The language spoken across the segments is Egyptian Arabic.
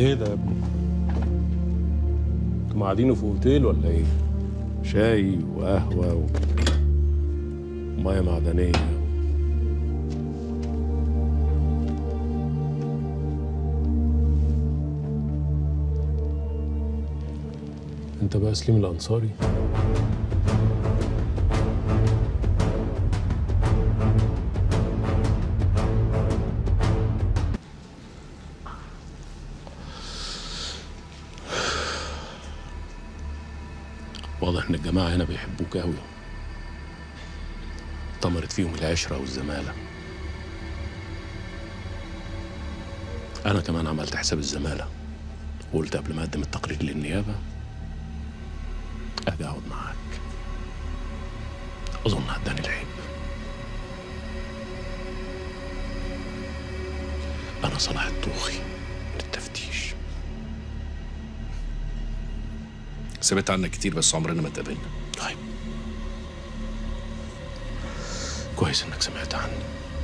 ايه ده يا ابني انتوا قاعدين في اوتيل ولا ايه شاي وقهوه و... وميه معدنيه انت بقى سليم الانصاري واضح ان الجماعه هنا بيحبوك قوي طمرت فيهم العشره والزماله انا كمان عملت حساب الزماله وقلت قبل ما اقدم التقرير للنيابه اجي اقعد معاك اظن هداني العيب انا صلاح الطوخي من التفتيش سمعت عنك كتير بس عمرنا ما اتقابلنا طيب كويس انك سمعت عني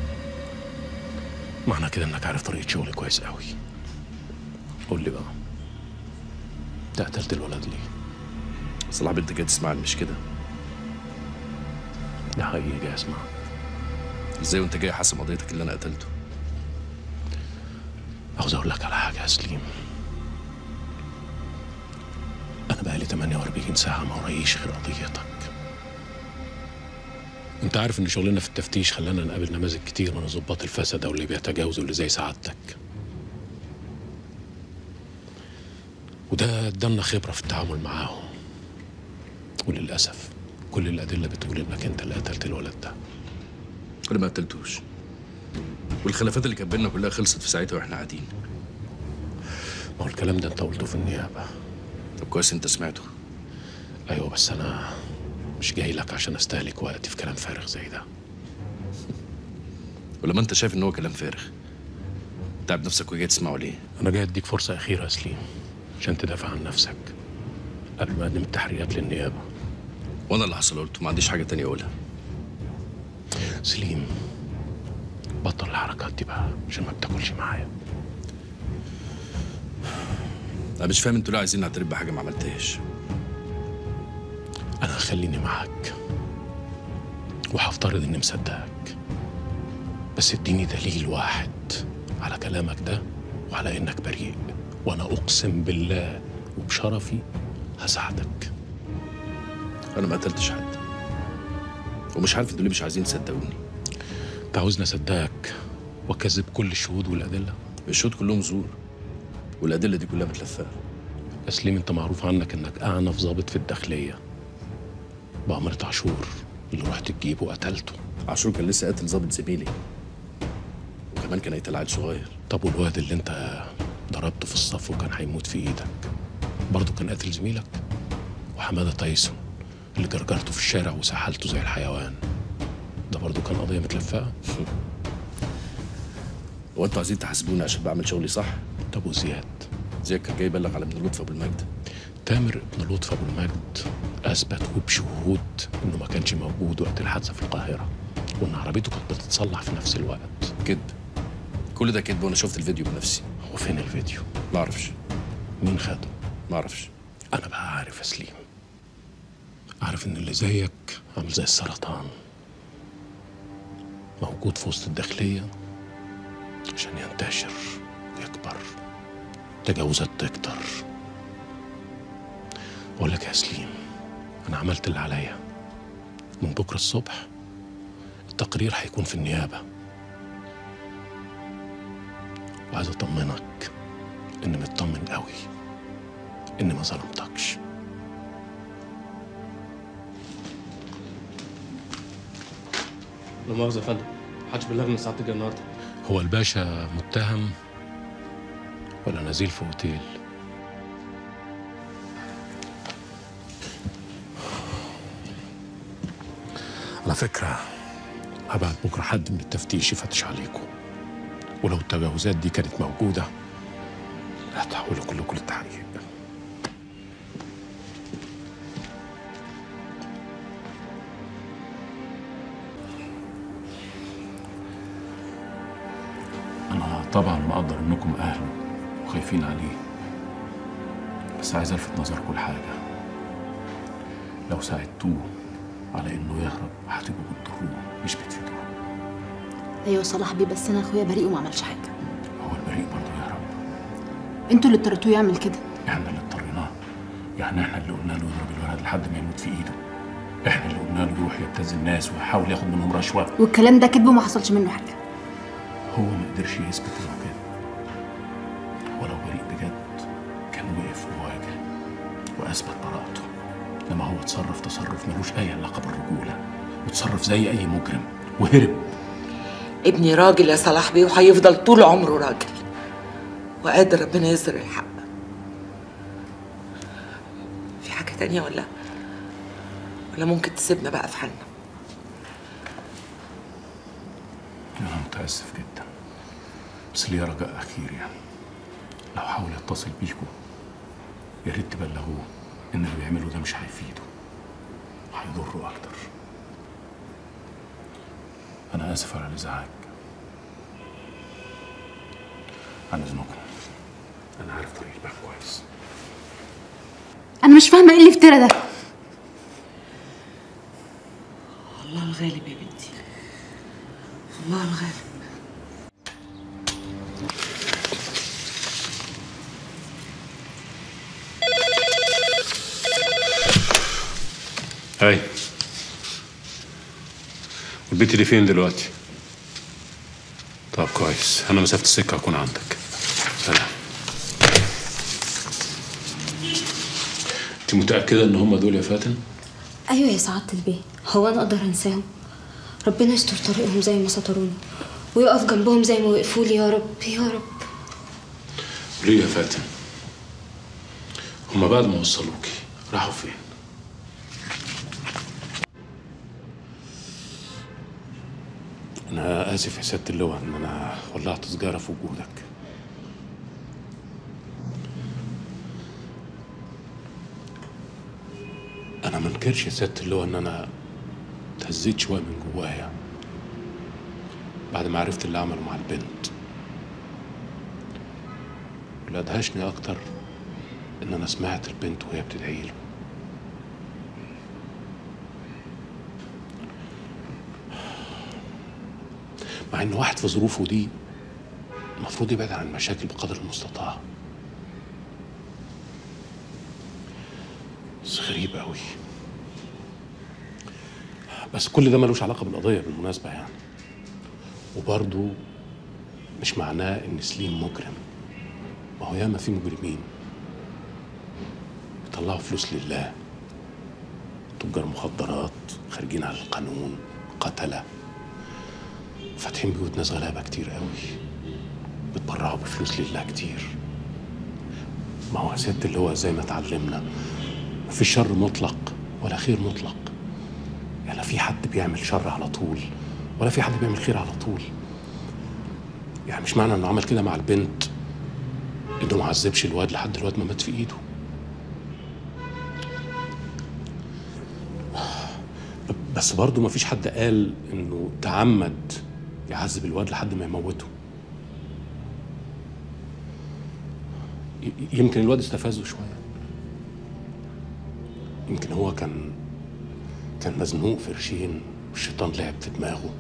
معنى كده انك عارف طريقة شغلي كويس قوي قول لي بقى انت قتلت الولد ليه؟ صلاح بنت جاي تسمعني مش كده ده حقيقي جاي اسمع ازاي وانت جاي حاسب قضيتك اللي انا قتلته عاوز اقول لك على حاجة يا سليم انا بقالي 48 ساعة ما ورايش غير قضيتك انت عارف ان شغلنا في التفتيش خلانا نقابل نماذج كتير من الضباط الفسدة واللي بيتجاوزوا اللي زي سعادتك وده ادالنا خبرة في التعامل معاهم وللأسف كل الأدلة بتقول إنك أنت اللي قتلت الولد ده انا ما قتلتوش والخلافات اللي كانت بينا كلها خلصت في ساعتها واحنا قاعدين ما هو الكلام ده أنت قلته في النيابة طب كويس انت سمعته أيوة بس أنا مش جاي لك عشان أستهلك وقتي في كلام فارغ زي ده ولما انت شايف ان هو كلام فارغ تعب نفسك وجاي تسمعه ليه أنا جاي أديك فرصة أخيرة يا سليم عشان تدافع عن نفسك قبل ما أقدم التحريات للنيابة وانا اللي حصل قلته ما عنديش حاجه تانية اقولها سليم بطل الحركات دي بقى عشان ما بتاكلش معايا انا مش فاهم انتوا ليه عايزين نعترف بحاجه ما عملتهاش أنا هخليني معاك وهفترض إني مصدقك بس اديني دليل واحد على كلامك ده وعلى إنك بريء وأنا أقسم بالله وبشرفي هساعدك انا ما قتلتش حد ومش عارف انتوا ليه مش عايزين تصدقوني أنت عاوزني أصدقك وأكذب كل الشهود والأدلة الشهود كلهم زور والادله دي كلها متلفه يا سليم أنت معروف عنك إنك أعنف ضابط في الداخلية بأمرة عاشور اللي رحت تجيبه وقتلته عاشور كان لسه قاتل ضابط زميلي وكمان كان هيتل عيل صغير طب والواد اللي أنت ضربته في الصف وكان هيموت في إيدك برضه كان قاتل زميلك وحمادة تايسون اللي جرجرته في الشارع وسحلته زي الحيوان ده برضه كان قضية متلفقة هو انتوا عايزين تحاسبوني عشان بعمل شغلي صح طب وزياد زيك كان جاي يبلغ على ابن لطفي ابو المجد تامر ابن لطفي ابو المجد اثبت وبشهود انه ما كانش موجود وقت الحادثه في القاهره وان عربيته كانت بتتصلح في نفس الوقت كذب كل ده كذب وانا شفت الفيديو بنفسي هو فين الفيديو ما اعرفش مين خده ما اعرفش انا بقى عارف يا سليم عارف ان اللي زيك عامل زي السرطان موجود في وسط الداخليه عشان ينتشر يكبر تجاوزات تكتر اقول لك يا سليم انا عملت اللي عليا من بكره الصبح التقرير هيكون في النيابه وعايز اطمنك اني مطمن قوي اني ما ظلمتكش لا مؤاخذة يا فندم محدش بلغني ساعتك جاي النهارده هو الباشا متهم ولا نزيل في اوتيل على فكرة هبعت بكرة حد من التفتيش يفتش عليكم ولو التجاوزات دي كانت موجودة هتحولوا كلكم للتحقيق أنا طبعا مقدر إنكم أهله وخايفين عليه بس عايز الفت نظركم لحاجه لو ساعدتوه على انه يهرب هتبقوا بتضروه مش بتفيدوه ايوه صلاح بيه بس انا اخويا بريء وما عملش حاجه هو البريء برضه يهرب انتوا اللي اضطريتوه يعمل كده احنا اللي اضطريناه يعني احنا اللي قلنا له يضرب الولد لحد ما يموت في ايده احنا اللي قلنا له يروح يبتز الناس ويحاول ياخد منهم رشوه والكلام ده كذب وما حصلش منه حاجه هو ما قدرش يثبت انه كده ولو بريء بجد كان وقف وواجه واثبت براءته انما هو اتصرف تصرف ملوش اي علاقه بالرجوله وتصرف زي اي مجرم وهرب ابني راجل يا صلاح بيه وهيفضل طول عمره راجل وقادر ربنا يظهر الحق في حاجة تانية ولا ولا ممكن تسيبنا بقى في حالنا انا متاسف جدا بس ليا رجاء اخير يعني لو حاول يتصل بيكم يا ريت تبلغوه ان اللي بيعمله ده مش هيفيده هيضره اكتر انا اسف على الازعاج عن اذنكم انا عارف طريق الباب كويس انا مش فاهمه ايه اللي افترى ده الله الغالب يا بنتي الله الغالب هاي والبنت دي فين دلوقتي؟ طب كويس انا مسافة السكة هكون عندك سلام انت متأكدة ان هم دول يا فاتن؟ ايوه يا سعاده البيه هو انا اقدر انساهم ربنا يستر طريقهم زي ما ستروني ويقف جنبهم زي ما وقفوا لي يا رب يا رب ليه يا فاتن؟ هم بعد ما وصلوكي راحوا فين؟ أنا آسف يا سيادة اللواء إن أنا ولعت سجارة في وجودك. أنا ما انكرش يا سيادة اللواء إن أنا اتهزيت شوية من جوايا بعد ما عرفت اللي عمله مع البنت. واللي أدهشني أكتر إن أنا سمعت البنت وهي بتدعي له. مع إن واحد في ظروفه دي المفروض يبعد عن المشاكل بقدر المستطاع. بس غريب قوي. بس كل ده ملوش علاقة بالقضية بالمناسبة يعني. وبرضه مش معناه إن سليم مجرم. ما هو ياما في مجرمين بيطلعوا فلوس لله تجار مخدرات خارجين على القانون قتلة فاتحين بيوت ناس غلابة كتير قوي بيتبرعوا بفلوس لله كتير ما هو يا ست اللي هو زي ما اتعلمنا مفيش شر مطلق ولا خير مطلق يعني لا في حد بيعمل شر على طول ولا في حد بيعمل خير على طول يعني مش معنى انه عمل كده مع البنت انه ما عذبش الواد لحد الواد ما مات في ايده بس برضه ما فيش حد قال انه تعمد يعذب الواد لحد ما يموته ي- يمكن الواد استفزه شويه يمكن هو كان كان مزنوق في قرشين والشيطان لعب في دماغه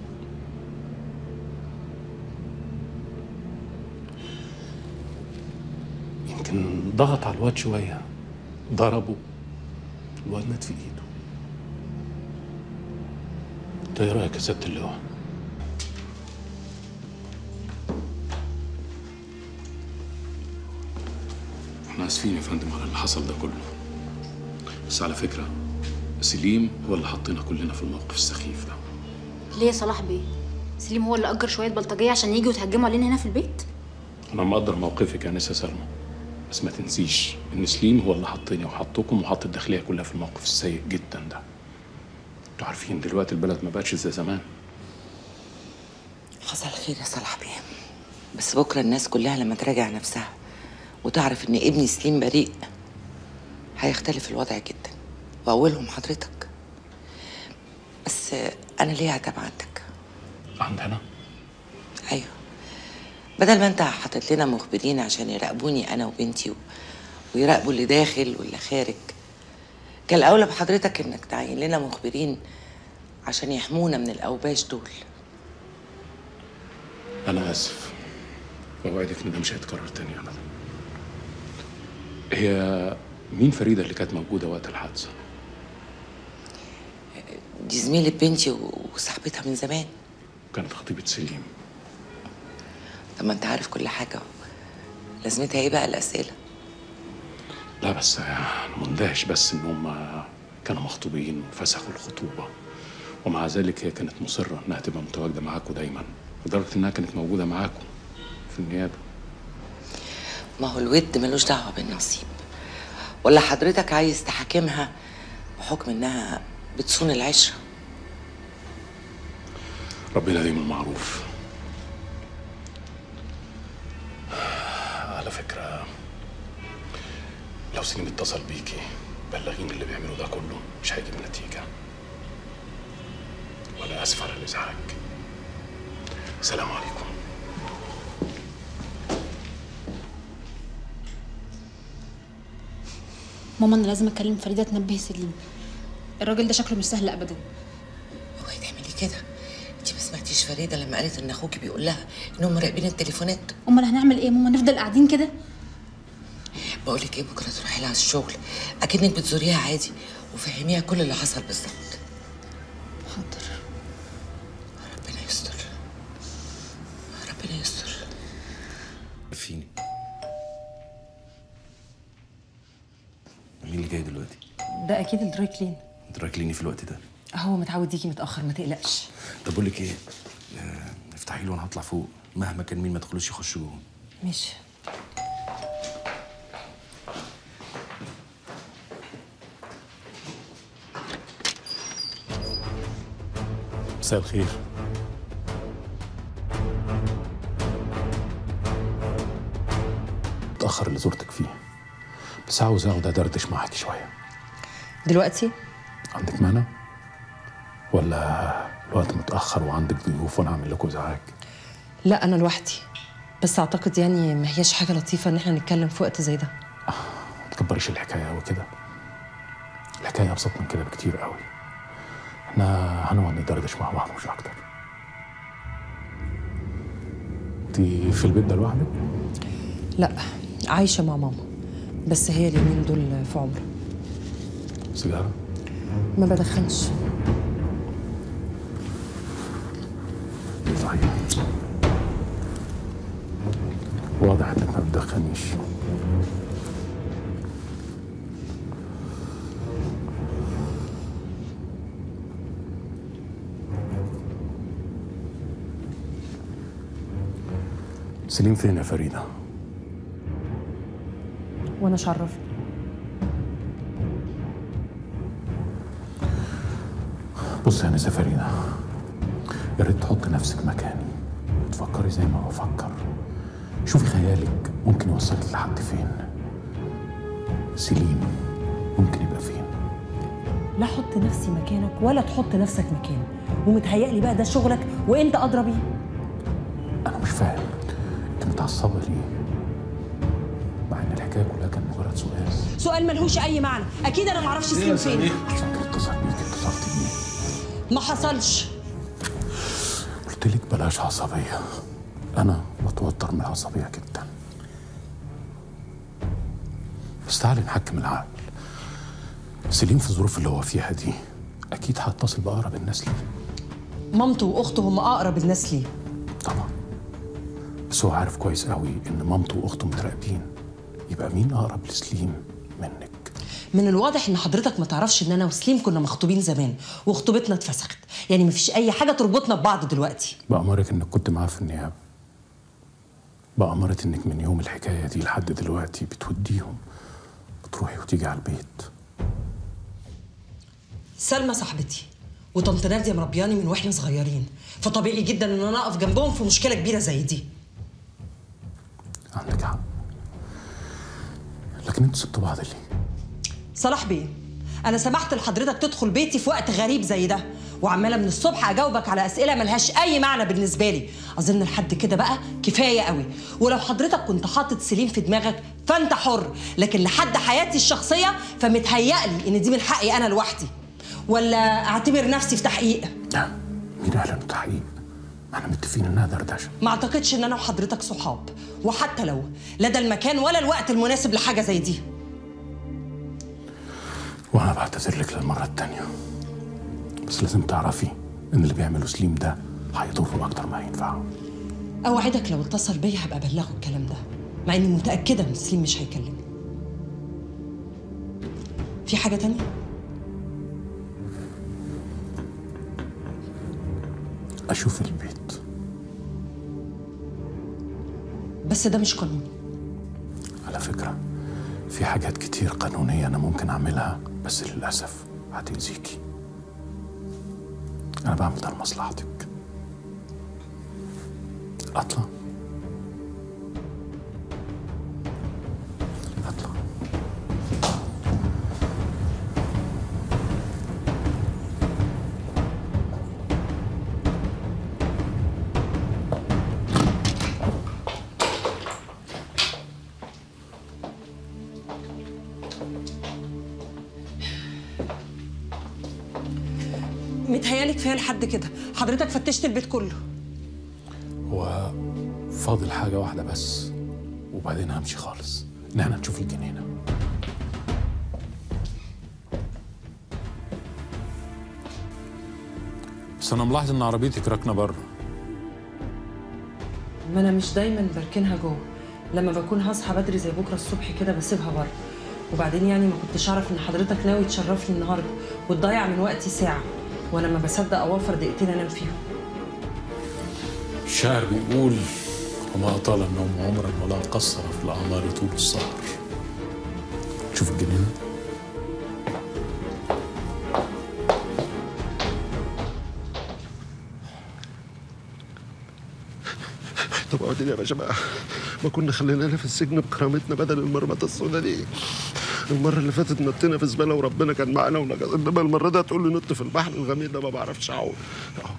يمكن ضغط على الواد شويه ضربه الواد مات في ايده انت ايه رايك يا سياده اللواء احنا اسفين يا فندم على اللي حصل ده كله بس على فكره سليم هو اللي حطينا كلنا في الموقف السخيف ده ليه يا صلاح بيه سليم هو اللي اجر شويه بلطجيه عشان يجوا يتهجموا علينا هنا في البيت انا مقدر موقفك يا انسه سلمى بس ما تنسيش ان سليم هو اللي حطني وحطكم وحط الداخليه كلها في الموقف السيء جدا ده انتوا عارفين دلوقتي البلد ما بقتش زي زمان حصل خير يا صلاح بيه بس بكرة الناس كلها لما تراجع نفسها وتعرف إن ابني سليم بريء هيختلف الوضع جدا وأولهم حضرتك بس أنا ليه عتاب عندك عندنا أيوه بدل ما أنت حاطط لنا مخبرين عشان يراقبوني أنا وبنتي و... ويراقبوا اللي داخل واللي خارج كان الأولى بحضرتك إنك تعين لنا مخبرين عشان يحمونا من الأوباش دول انا اسف اوعدك ان ده مش هيتكرر تاني ابدا هي مين فريده اللي كانت موجوده وقت الحادثه دي زميلة بنتي و- وصاحبتها من زمان كانت خطيبه سليم طب ما انت عارف كل حاجة لازمتها ايه بقى الأسئلة لا بس انا مندهش بس ان هم كانوا مخطوبين وفسخوا الخطوبه ومع ذلك هي كانت مصره انها تبقى متواجده معاكم دايما لدرجه انها كانت موجوده معاكم في النيابه ما هو الود ملوش دعوة بالنصيب ولا حضرتك عايز تحاكمها بحكم انها بتصون العشرة ربنا دايما معروف على فكرة لو سليم اتصل بيكي بلغيني اللي بيعمله ده كله مش هيجيب نتيجة وأنا آسف على الإزعاج سلام عليكم ماما انا لازم اكلم فريده تنبه سليم الراجل ده شكله مش سهل ابدا اوعي تعملي كده انت ما سمعتيش فريدة لما قالت ان اخوكي بيقول لها انهم مراقبين التليفونات امال هنعمل ايه ماما نفضل قاعدين كده بقول لك ايه بكره تروحي لها الشغل اكنك بتزوريها عادي وفهميها كل اللي حصل بالظبط حاضر ربنا يستر ربنا يستر فيني مين اللي جاي دلوقتي؟ ده اكيد الدراي كلين انت راكليني في الوقت ده هو متعود يجي متاخر ما تقلقش طب بقول لك ايه آه، افتحي له وانا هطلع فوق مهما كان مين ما تدخلوش يخش جوه ماشي مساء الخير متأخر اللي زرتك فيه بس عاوز اقعد ادردش معاك شوية دلوقتي عندك مانع؟ ولا الوقت متأخر وعندك ضيوف وانا اعمل لكم ازعاج؟ لا انا لوحدي بس اعتقد يعني ما هياش حاجه لطيفه ان احنا نتكلم في وقت زي ده ما تكبريش الحكاية قوي كده الحكاية أبسط من كده بكتير قوي احنا هنقعد ندردش مع بعض مش أكتر انت في البيت ده لوحدك؟ لا عايشه مع ماما بس هي اليومين دول في عمره سيجارة؟ ما بدخنش صحيح واضح انك ما بتدخنيش سليم فين يا فريدة؟ وانا شرفت بص يا نسا فريدة يا ريت تحط نفسك مكاني وتفكري زي ما بفكر شوفي خيالك ممكن يوصلك لحد فين سليم ممكن يبقى فين لا احط نفسي مكانك ولا تحط نفسك مكاني ومتهيألي بقى ده شغلك وانت ادرى بيه انا مش فاهم انت متعصبه ليه مع ان الحكايه كلها كان مجرد سؤال سؤال ملهوش اي معنى اكيد انا معرفش سليم فين فاكر اتصل بيك اتصلت بيه ما حصلش قلت لك بلاش عصبيه انا بتوتر من العصبيه جدا بس تعالي نحكم العقل سليم في الظروف اللي هو فيها دي اكيد هتصل باقرب الناس ليه مامته واخته هم اقرب الناس ليه طبعا بس هو عارف كويس قوي ان مامته واخته متراقبين يبقى مين اقرب لسليم منك من الواضح ان حضرتك ما تعرفش ان انا وسليم كنا مخطوبين زمان وخطوبتنا اتفسخت يعني مفيش اي حاجه تربطنا ببعض دلوقتي بأمرك انك كنت معاه في النيابه بأمرت انك من يوم الحكايه دي لحد دلوقتي بتوديهم بتروحي وتيجي على البيت سلمى صاحبتي وطنط ناديه مربياني من واحنا صغيرين فطبيعي جدا ان انا اقف جنبهم في مشكله كبيره زي دي عندك حق لكن انتوا سبتوا بعض ليه؟ صلاح بيه انا سمحت لحضرتك تدخل بيتي في وقت غريب زي ده وعماله من الصبح اجاوبك على اسئله ملهاش اي معنى بالنسبه لي اظن لحد كده بقى كفايه قوي ولو حضرتك كنت حاطط سليم في دماغك فانت حر لكن لحد حياتي الشخصيه فمتهيألي ان دي من حقي انا لوحدي ولا اعتبر نفسي في تحقيق لا مين قال انه تحقيق؟ ما احنا متفقين انها دردشه ما اعتقدش ان انا وحضرتك صحاب وحتى لو لا ده المكان ولا الوقت المناسب لحاجه زي دي وانا بعتذر لك للمره التانيه بس لازم تعرفي ان اللي بيعمله سليم ده هيضره اكتر ما هينفعه اوعدك لو اتصل بيا هبقى ابلغه الكلام ده مع اني متاكده ان سليم مش هيكلمني في حاجه تانية اشوف البيت بس ده مش قانوني على فكره في حاجات كتير قانونيه انا ممكن اعملها بس للاسف هتاذيكي انا بعمل ده لمصلحتك اطلع اطلع متهيالي كفايه لحد كده حضرتك فتشت البيت كله هو فاضل حاجة واحدة بس وبعدين همشي خالص إن احنا نشوف الجنينة بس أنا ملاحظ إن عربيتك راكنة بره ما انا مش دايما بركنها جوه لما بكون هصحى بدري زي بكره الصبح كده بسيبها بره وبعدين يعني ما كنتش اعرف ان حضرتك ناوي تشرفني النهارده وتضيع من وقتي ساعه وانا ما بصدق اوفر دقيقتين انام فيهم الشاعر بيقول وما أطال النوم عمرا ولا قصر في الأعمار طول السهر تشوف الجنينة طب اقعدين يا باشا بقى ما كنا خلينانا في السجن بكرامتنا بدل المرمطه السودا دي المرة اللي فاتت نطينا في زبالة وربنا كان معانا ونجا انما المرة دي هتقول لي نط في البحر الغميق ده ما بعرفش اعوم أهو.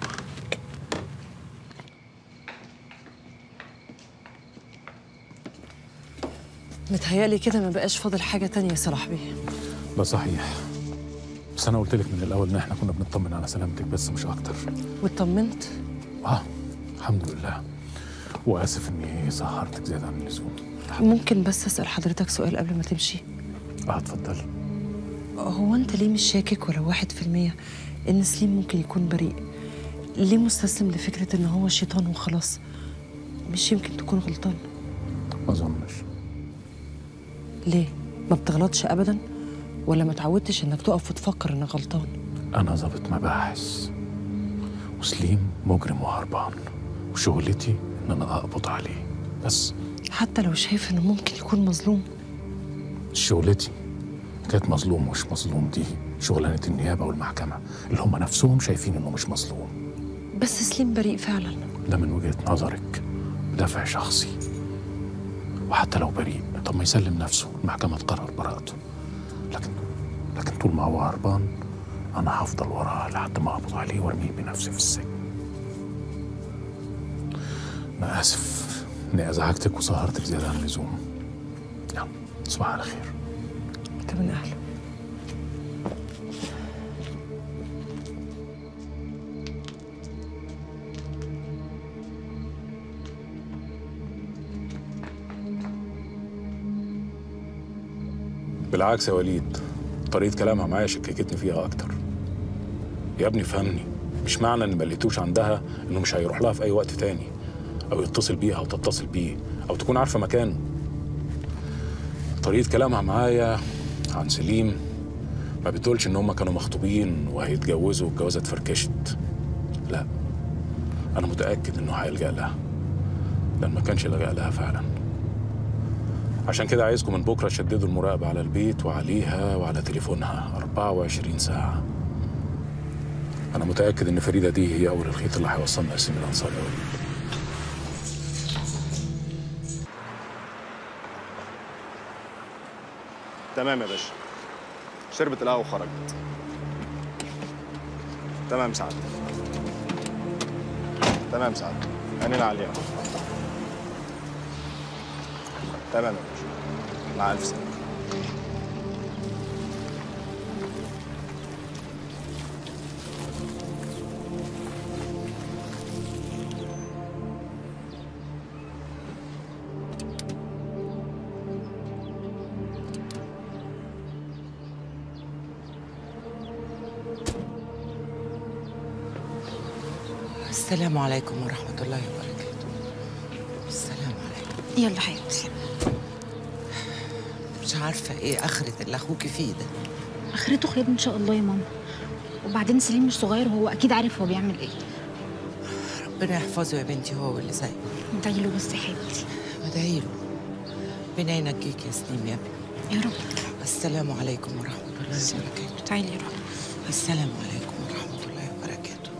متهيالي كده ما بقاش فاضل حاجه تانية يا صلاح بيه ده صحيح بس أنا قلت لك من الأول إن احنا كنا بنطمن على سلامتك بس مش أكتر واطمنت آه الحمد لله وآسف إني سهرتك زيادة عن اللزوم ممكن بس اسال حضرتك سؤال قبل ما تمشي آه اتفضلي هو انت ليه مش شاكك ولو واحد في المية ان سليم ممكن يكون بريء ليه مستسلم لفكرة ان هو شيطان وخلاص مش يمكن تكون غلطان ما أظنش ليه ما بتغلطش ابدا ولا ما تعودتش انك تقف وتفكر انك غلطان أنا ضابط مباحث وسليم مجرم وهربان وشغلتي إن أنا أقبض عليه بس حتى لو شايف انه ممكن يكون مظلوم شغلتي كانت مظلوم مش مظلوم دي شغلانة النيابة والمحكمة اللي هم نفسهم شايفين إنه مش مظلوم بس سليم بريء فعلا ده من وجهة نظرك بدافع شخصي وحتى لو بريء طب ما يسلم نفسه المحكمة تقرر براءته لكن لكن طول ما هو هربان أنا هفضل وراه لحد ما أقبض عليه وأرميه بنفسي في السجن أنا آسف إني أزعجتك وسهرتك زيادة عن اللزوم يلا تصبح على خير انت من اهله بالعكس يا وليد طريقة كلامها معايا شككتني فيها أكتر يا ابني فهمني مش معنى إن ما لقيتوش عندها إنه مش هيروح لها في أي وقت تاني أو يتصل بيها أو تتصل بيه أو تكون عارفة مكانه طريقة كلامها معايا عن سليم ما بتقولش إن هما كانوا مخطوبين وهيتجوزوا والجوازة اتفركشت لا أنا متأكد إنه هيلجأ لها ده ما كانش لجأ لها فعلا عشان كده عايزكم من بكره تشددوا المراقبه على البيت وعليها وعلى تليفونها 24 ساعه انا متاكد ان فريده دي هي اول الخيط اللي هيوصلنا لسن الانصار يا وليد تمام يا باشا شربت القهوة وخرجت تمام سعادتك تمام سعادتك عينينا عليها تمام يا باشا مع الف سلامه السلام عليكم ورحمة الله وبركاته السلام عليكم يلا حبيبتي مش عارفة ايه آخرة اللي أخوكي فيه ده اخرته خير ان شاء الله يا ماما وبعدين سليم مش صغير وهو اكيد عارف هو بيعمل ايه ربنا يحفظه يا بنتي هو واللي زيه ادعي له بس يا حبيبتي ادعي له ربنا ينجيك يا سليم يا ابني يا رب السلام عليكم ورحمة الله وبركاته تعالي يا رب السلام عليكم ورحمة الله وبركاته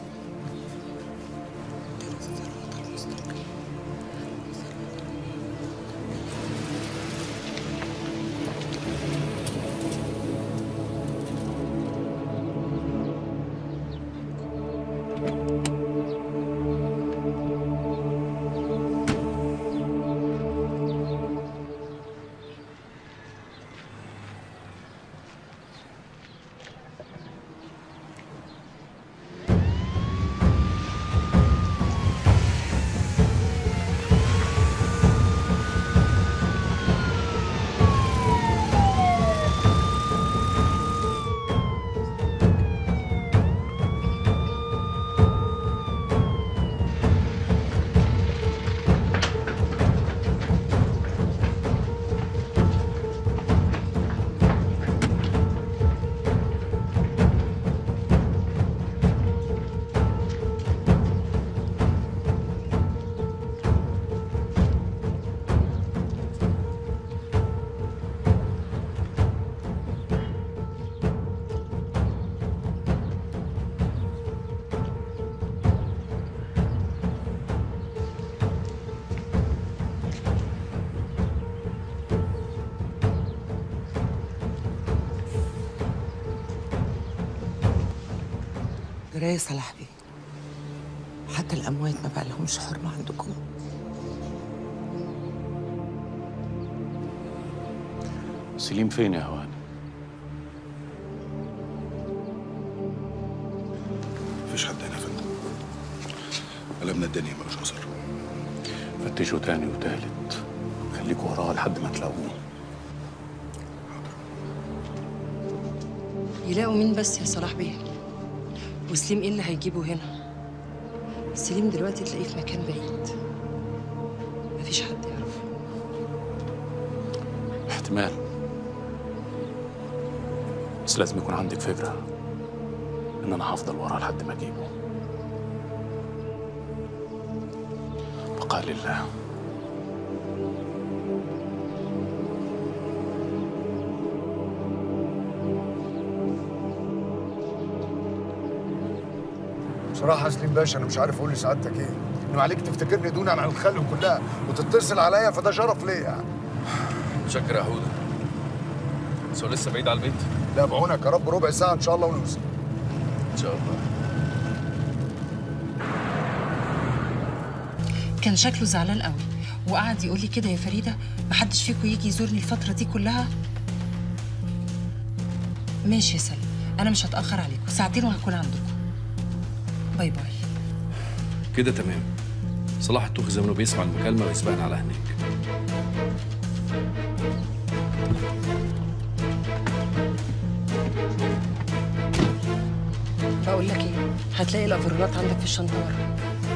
جرايه صلاح بيه حتى الأموات ما بقى لهمش حرمة عندكم سليم فين يا هوان مفيش حد هنا يا فندم قلبنا الدنيا ملوش اثر فتشوا تاني وتالت خليكوا وراه لحد ما تلاقوه يلاقوا مين بس يا صلاح بيه وسليم ايه اللي هيجيبه هنا سليم دلوقتي تلاقيه في مكان بعيد مفيش حد يعرفه احتمال بس لازم يكون عندك فكرة إن أنا هفضل وراه لحد ما أجيبه بقى لله بصراحة يا سليم باشا أنا مش عارف أقول لسعادتك إيه إنه عليك تفتكرني دون عن الخلق كلها وتتصل عليا فده شرف ليا يعني متشكر يا حوده بس هو لسه بعيد على البيت لا بعونك يا رب ربع ساعة إن شاء الله ونوصل ان شاء الله كان شكله زعلان قوي وقعد يقول لي كده يا فريده محدش فيكم يجي يزورني الفتره دي كلها ماشي يا سلمى انا مش هتاخر عليكم ساعتين وهكون عندكم باي باي كده تمام صلاح الطوخي زمانه بيسمع المكالمه ويسبقنا على هناك بقول لك ايه هتلاقي الافرولات عندك في الشنطه ورا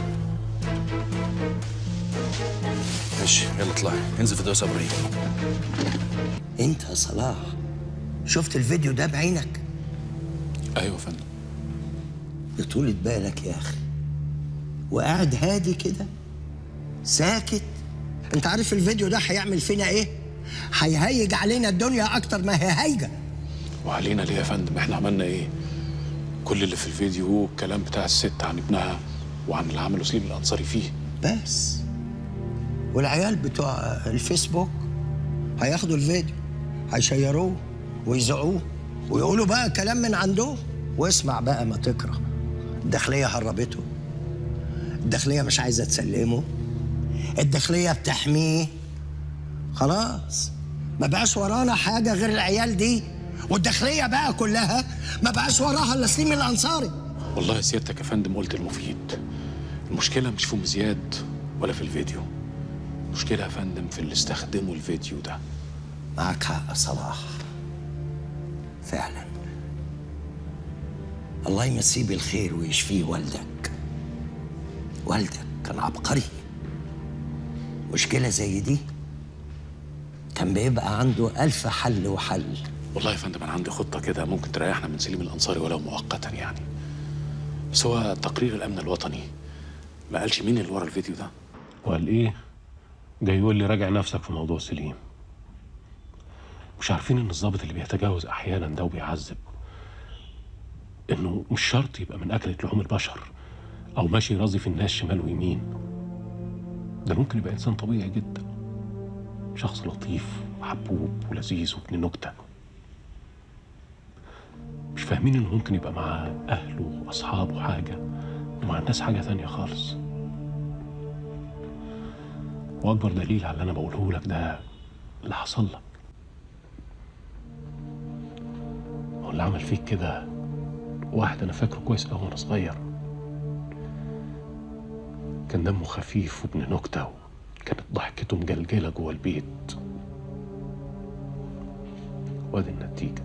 ماشي يلا اطلعي انزل في دوس ابراهيم انت يا صلاح شفت الفيديو ده بعينك أيوة يا فندم بطولة بالك يا اخي وقاعد هادي كده ساكت انت عارف الفيديو ده هيعمل فينا ايه هيهيج علينا الدنيا اكتر ما هي هايجه وعلينا ليه يا فندم إحنا عملنا إيه كل اللي في الفيديو هو الكلام بتاع الست عن ابنها وعن اللي عمله سليم الأنصاري فيه بس والعيال بتوع الفيسبوك هياخدوا الفيديو هيشيروه ويذاعوه ويقولوا بقى كلام من عندهم واسمع بقى ما تكره الداخلية هربته الداخلية مش عايزة تسلمه الداخلية بتحميه خلاص ما بقاش ورانا حاجه غير العيال دي والداخليه بقى كلها ما بقاش وراها الا سليم الانصاري والله سيادتك يا فندم قلت المفيد المشكلة مش في أم زياد ولا في الفيديو المشكلة يا فندم في اللي استخدموا الفيديو ده معك حق يا صلاح فعلا الله يمسيه بالخير ويشفيه والدك والدك كان عبقري مشكلة زي دي كان بيبقى عنده ألف حل وحل والله يا فندم أنا عندي خطة كده ممكن تريحنا من سليم الأنصاري ولو مؤقتا يعني بس هو تقرير الأمن الوطني ما قالش مين اللي ورا الفيديو ده وقال إيه؟ جاي يقول لي راجع نفسك في موضوع سليم مش عارفين إن الضابط اللي بيتجاوز أحيانا ده وبيعذب إنه مش شرط يبقى من أكلة لحوم البشر أو ماشي راضي في الناس شمال ويمين ده ممكن يبقى إنسان طبيعي جدا شخص لطيف وحبوب ولذيذ وابن نكتة مش فاهمين إنه ممكن يبقى مع أهله وأصحابه حاجة ومع الناس حاجة تانية خالص وأكبر دليل على اللي أنا بقوله لك ده اللي حصل لك هو اللي عمل فيك كده واحد أنا فاكره كويس أوي وأنا صغير كان دمه خفيف وابن نكتة كانت ضحكته مجلجلة جوه البيت وادي النتيجة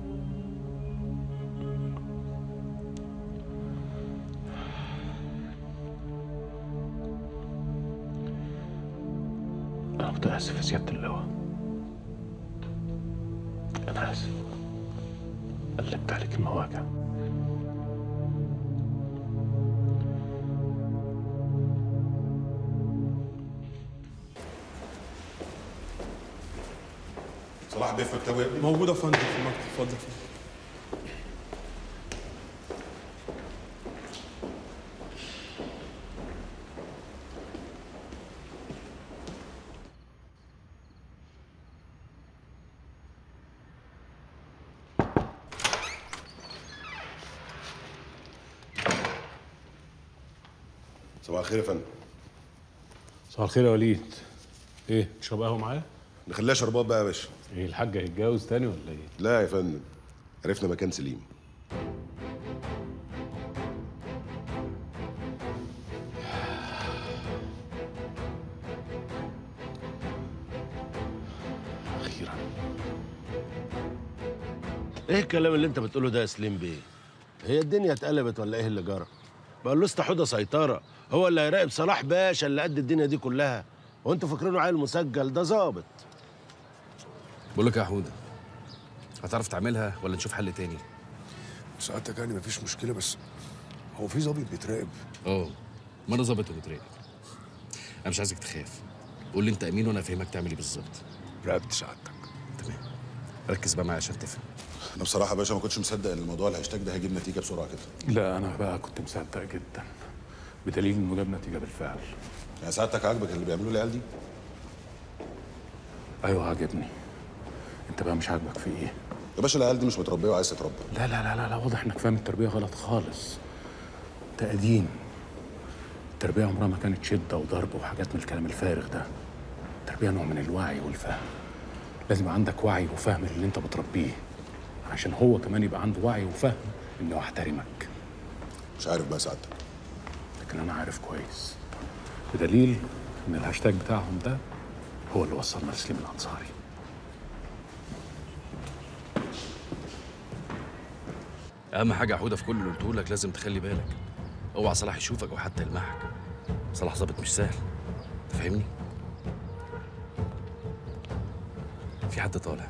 أنا متأسف يا سيادة اللواء أنا آسف قلبت عليك المواجع صلاح بيه في مكتبه يا ابني موجود يا فندم في المكتب اتفضل يا فندم. صباح الخير يا فندم صباح الخير يا وليد ايه تشرب قهوه معايا؟ نخليها شربات بقى يا باشا ايه الحاج هيتجوز تاني ولا ايه؟ لا يا فندم عرفنا مكان سليم اخيرا ايه الكلام اللي انت بتقوله ده يا سليم بيه هي الدنيا اتقلبت ولا ايه اللي جرى بقول له استحوذه سيطره هو اللي هيراقب صلاح باشا اللي قد الدنيا دي كلها وانتوا فاكرينه عيل مسجل ده ظابط بقول لك يا حوده هتعرف تعملها ولا نشوف حل تاني سعادتك يعني مفيش مشكله بس هو في ظابط بيتراقب اه ما انا ظابط وبتراقب انا مش عايزك تخاف قول لي انت امين وانا افهمك تعمل ايه بالظبط راقبت سعادتك تمام ركز بقى معايا عشان تفهم انا بصراحه يا باشا ما كنتش مصدق ان الموضوع الهاشتاج ده هيجيب نتيجه بسرعه كده لا انا بقى كنت مصدق جدا بدليل انه جاب نتيجه بالفعل يعني سعادتك عاجبك اللي بيعملوه العيال دي ايوه عاجبني انت بقى مش عاجبك في ايه؟ يا باشا العيال دي مش متربيه وعايز تتربى لا لا لا لا, لا واضح انك فاهم التربيه غلط خالص انت قديم التربيه عمرها ما كانت شده وضرب وحاجات من الكلام الفارغ ده التربيه نوع من الوعي والفهم لازم يبقى عندك وعي وفهم اللي انت بتربيه عشان هو كمان يبقى عنده وعي وفهم انه يحترمك مش عارف بقى سعادتك لكن انا عارف كويس بدليل ان الهاشتاج بتاعهم ده هو اللي وصلنا لسليم الانصاري اهم حاجه يا حوده في كل اللي قلته لك لازم تخلي بالك اوعى صلاح يشوفك او حتى يلمحك صلاح ظابط مش سهل تفهمني في حد طالع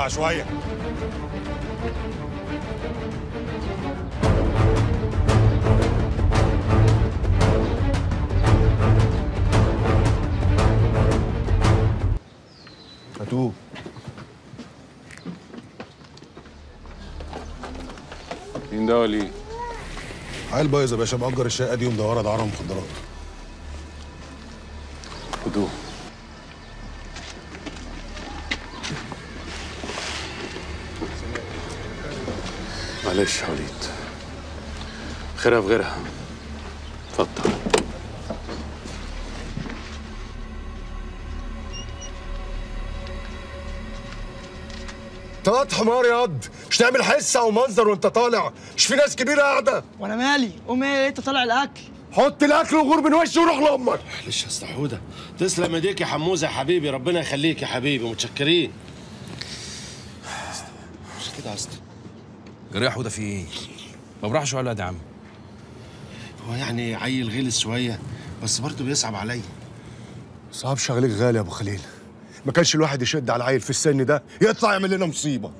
شويه هاتوه مين ده وليه؟ عيل بايظ يا باشا مأجر الشقه دي ومدوره دعاره مخدرات خدوه معلش يا وليد خيرها في غيرها اتفضل انت حمار ياض مش تعمل حسه ومنظر وانت طالع مش في ناس كبيره قاعده وانا مالي قوم ايه انت طالع الاكل حط الاكل وغور من وشي وروح لامك معلش يا اسطى حوده تسلم ايديك يا حموزه يا حبيبي ربنا يخليك يا حبيبي متشكرين مش كده يا اسطى جري يا حوده في ايه؟ ما براحش ولا يا عم هو يعني عيل غلس شويه بس برضه بيصعب عليا صعب شغلك غالي يا ابو خليل ما كانش الواحد يشد على عيل في السن ده يطلع يعمل لنا مصيبه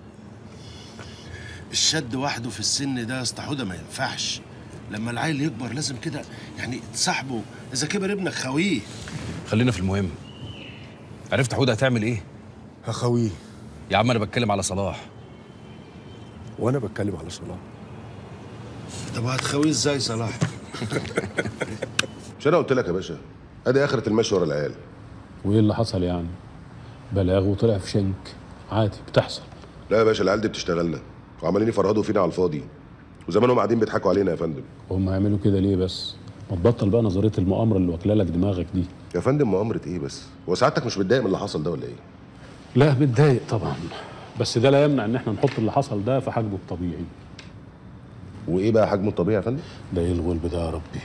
الشد وحده في السن ده يا اسطى حوده ما ينفعش لما العيل يكبر لازم كده يعني تصاحبه اذا كبر ابنك خويه خلينا في المهم عرفت حوده هتعمل ايه؟ هخويه يا عم انا بتكلم على صلاح وانا بتكلم على صلاح طب هتخويه ازاي صلاح؟ مش انا قلت لك يا باشا ادي اخره المشي ورا العيال وايه اللي حصل يعني بلاغ وطلع في شنك عادي بتحصل لا يا باشا العيال دي بتشتغلنا وعمالين يفرهدوا فينا على الفاضي وزمانهم قاعدين بيضحكوا علينا يا فندم وهم يعملوا كده ليه بس ما تبطل بقى نظريه المؤامره اللي واكله لك دماغك دي يا فندم مؤامره ايه بس هو سعادتك مش متضايق من اللي حصل ده ولا ايه لا متضايق طبعا بس ده لا يمنع ان احنا نحط اللي حصل ده في حجمه الطبيعي وايه بقى حجمه الطبيعي يا فندم ده ايه الغلب ده يا ربي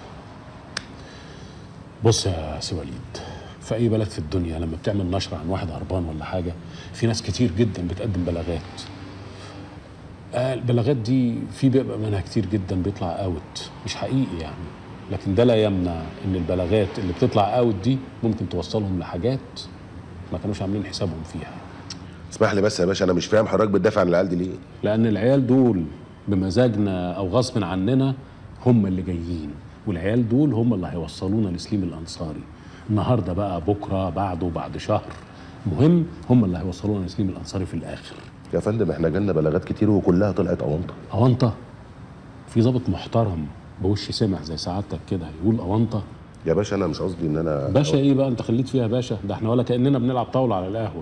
بص يا سي وليد في اي بلد في الدنيا لما بتعمل نشر عن واحد هربان ولا حاجه في ناس كتير جدا بتقدم بلاغات آه البلاغات دي في بيبقى منها كتير جدا بيطلع اوت مش حقيقي يعني لكن ده لا يمنع ان البلاغات اللي بتطلع اوت دي ممكن توصلهم لحاجات ما كانوش عاملين حسابهم فيها اسمح لي بس يا باشا انا مش فاهم حضرتك بتدافع عن العيال دي ليه لان العيال دول بمزاجنا او غصب عننا هم اللي جايين والعيال دول هم اللي هيوصلونا لسليم الانصاري النهارده بقى بكره بعده بعد شهر مهم هم اللي هيوصلونا لسليم الانصاري في الاخر يا فندم احنا جالنا بلاغات كتير وكلها طلعت اونطه اونطه في ضابط محترم بوش سمح زي سعادتك كده يقول اونطه يا باشا انا مش قصدي ان انا باشا ايه بقى انت خليت فيها باشا ده احنا ولا كاننا بنلعب طاوله على القهوه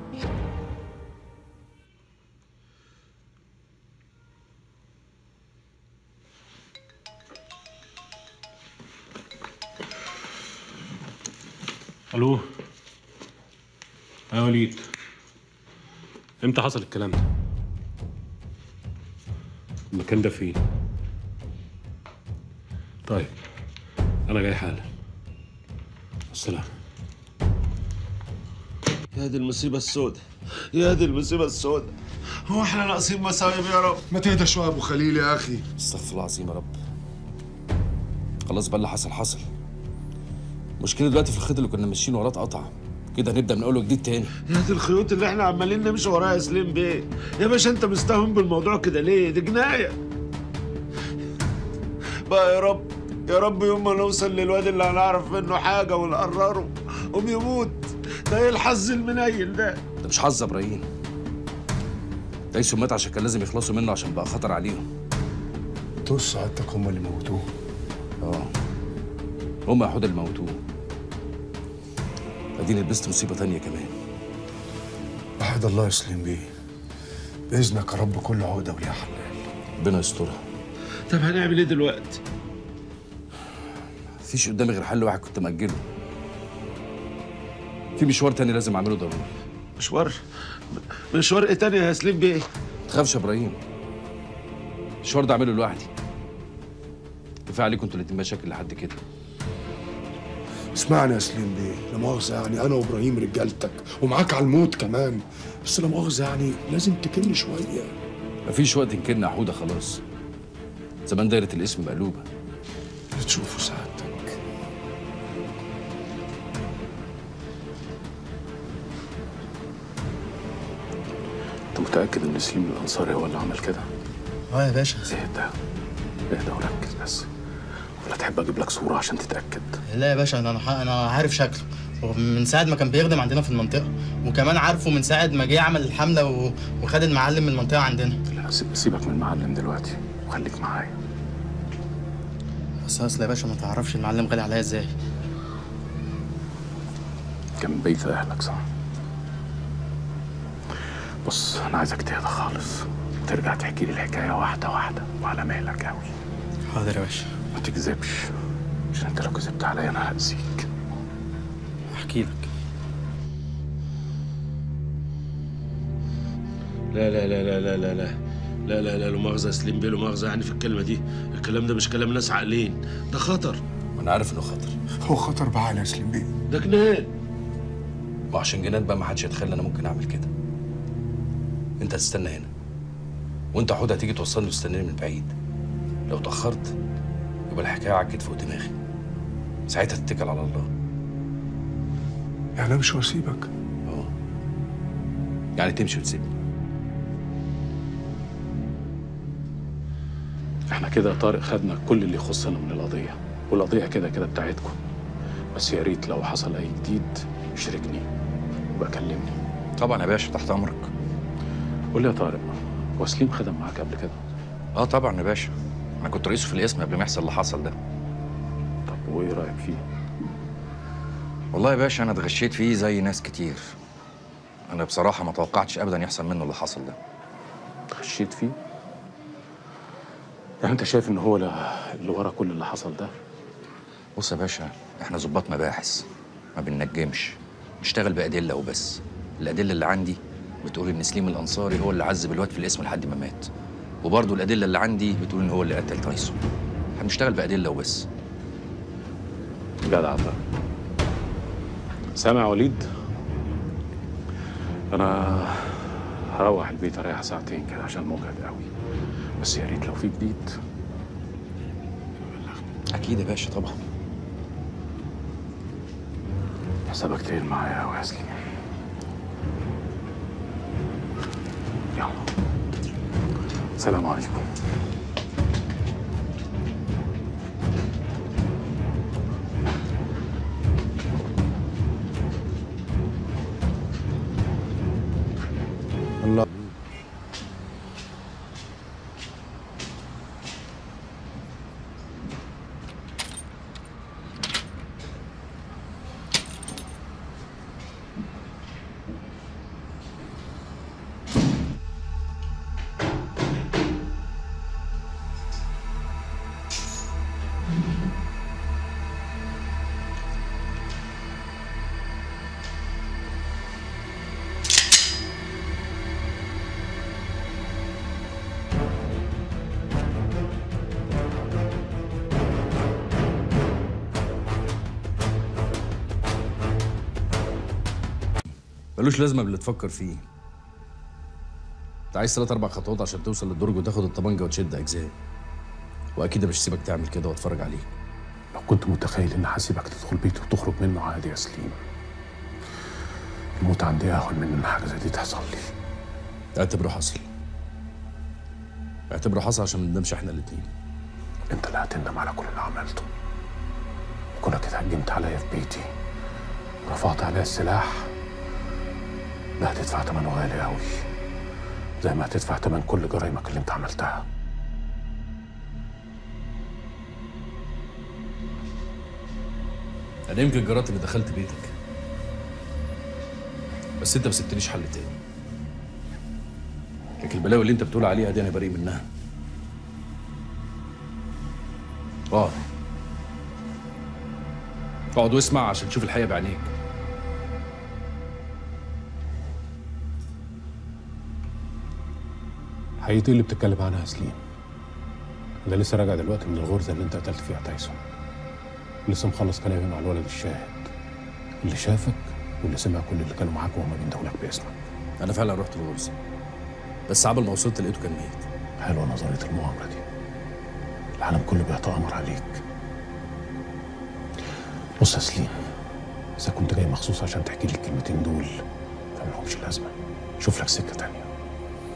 الو يا وليد امتى حصل الكلام ده المكان ده فين طيب انا جاي حالا السلام يا دي المصيبه السوداء يا دي المصيبه السوداء هو احنا ناقصين مصايب يا رب ما تهدى شويه يا ابو خليل يا اخي استغفر الله العظيم يا رب خلاص بقى اللي حصل حصل المشكله دلوقتي في الخيط اللي كنا ماشيين وراه اتقطع كده هنبدا من اول وجديد تاني يا دي الخيوط اللي احنا عمالين نمشي وراها يا سليم بيه يا باشا انت مستهون بالموضوع كده ليه دي جنايه بقى يا رب يا رب يوم ما نوصل للواد اللي هنعرف منه حاجه ونقرره قوم يموت ده ايه الحظ المنيل ده ده مش حظ يا ابراهيم تايسون مات عشان كان لازم يخلصوا منه عشان بقى خطر عليهم طول سعادتك هم اللي موتوه اه هم يا حوده اللي موتوه اديني لبست مصيبه تانية كمان وحد الله يسلم بيه باذنك يا رب كل عقده وليها حل ربنا يسترها طب هنعمل ايه دلوقتي مفيش قدامي غير حل واحد كنت مأجله في مشوار تاني لازم اعمله ضروري مشوار مشوار ايه تاني يا سليم بيه تخافش يا ابراهيم المشوار ده اعمله لوحدي كفايه عليكم انتوا الاتنين مشاكل لحد كده اسمعني يا سليم بيه لا مؤاخذة يعني أنا وإبراهيم رجالتك ومعاك على الموت كمان بس لا مؤاخذة يعني لازم تكل شوية مفيش وقت نكلنا حوده خلاص زمان دايره الاسم مقلوبه اللي تشوفه سعادتك متاكد ان سليم الانصاري هو اللي عمل كده اه يا باشا اهدى اهدى وركز بس ولا تحب اجيب لك صوره عشان تتاكد لا يا باشا انا انا انا عارف شكله من ساعة ما كان بيخدم عندنا في المنطقة وكمان عارفه من ساعة ما جه عمل الحملة و... وخد المعلم من المنطقة عندنا لا سيب- سيبك من المعلم دلوقتي وخليك معايا بس اصل يا باشا ما تعرفش المعلم غالي عليا ازاي كان بيت اهلك صح بص انا عايزك تهدى خالص وترجع تحكي لي الحكايه واحده واحده وعلى مهلك قوي حاضر يا باشا ما تكذبش عشان انت لو كذبت عليا انا هاذيك احكي لك لا لا لا لا لا لا لا لا لا لا لا مؤاخذة يا سليم بيه لا مؤاخذة يعني في الكلمة دي الكلام ده مش كلام ناس عاقلين ده خطر انا عارف انه خطر هو خطر بعقل يا سليم بيه ده جنان ما عشان جنان بقى ما حدش يتخيل انا ممكن اعمل كده انت هتستنى هنا وانت حود هتيجي توصلني وتستناني من بعيد لو اتاخرت يبقى الحكايه عكت فوق دماغي ساعتها تتكل على الله يعني امشي واسيبك اه يعني تمشي وتسيبني احنا كده يا طارق خدنا كل اللي يخصنا من القضيه والقضيه كده كده بتاعتكم بس يا ريت لو حصل اي جديد اشركني وبقى كلمني طبعا يا باشا تحت امرك قول لي يا طارق هو سليم خدم معاك قبل كده اه طبعا يا باشا انا كنت رئيسه في القسم قبل ما يحصل اللي حصل ده طب وايه رايك فيه والله يا باشا انا اتغشيت فيه زي ناس كتير انا بصراحه ما توقعتش ابدا يحصل منه اللي حصل ده خشيت فيه يعني انت شايف ان هو لا- اللي ورا كل اللي حصل ده بص يا باشا احنا ظباط مباحث ما بننجمش نشتغل بادله وبس الادله اللي عندي بتقول ان سليم الانصاري هو اللي عذب الواد في الاسم لحد ما مات وبرضه الادله اللي عندي بتقول ان هو اللي قتل تايسون هنشتغل بادله وبس جدع بقى سامع يا وليد انا هروح البيت اريح ساعتين كده عشان مجهد قوي بس يا ريت لو في جديد اكيد يا باشا طبعا حسابك تقيل معايا قوي يا سليم يلا سلام عليكم الله ملوش لازمه باللي تفكر فيه انت عايز ثلاث اربع خطوات عشان توصل للدرج وتاخد الطبنجه وتشد اجزاء واكيد مش هسيبك تعمل كده واتفرج عليك لو كنت متخيل ان هسيبك تدخل بيتي وتخرج منه عادي يا سليم الموت عندي اهون من ان حاجه زي دي تحصل لي اعتبره حصل اعتبره حصل عشان ما ندمش احنا الاتنين انت اللي هتندم على كل اللي عملته كونك اتهجمت عليا في بيتي ورفعت عليا السلاح ده هتدفع ثمنه غالي قوي زي ما هتدفع ثمن كل جرايمك اللي انت عملتها انا يمكن جرأت اني دخلت بيتك بس انت ما سبتنيش حل تاني لكن البلاوي اللي انت بتقول عليها دي انا بريء منها اقعد اقعد واسمع عشان تشوف الحقيقه بعينيك حقيقة اللي بتتكلم عنها يا سليم انا لسه راجع دلوقتي من الغرزه اللي انت قتلت فيها تايسون لسه مخلص كلامي مع الولد الشاهد اللي شافك واللي سمع كل اللي كانوا معاك وهما بيندهوا لك باسمك انا فعلا رحت الغرزه بس عبل ما وصلت لقيته كان ميت حلوه نظريه المؤامره دي العالم كله بيتآمر عليك بص يا سليم اذا كنت جاي مخصوص عشان تحكي لي الكلمتين دول فملهمش لازمه شوف لك سكه تانية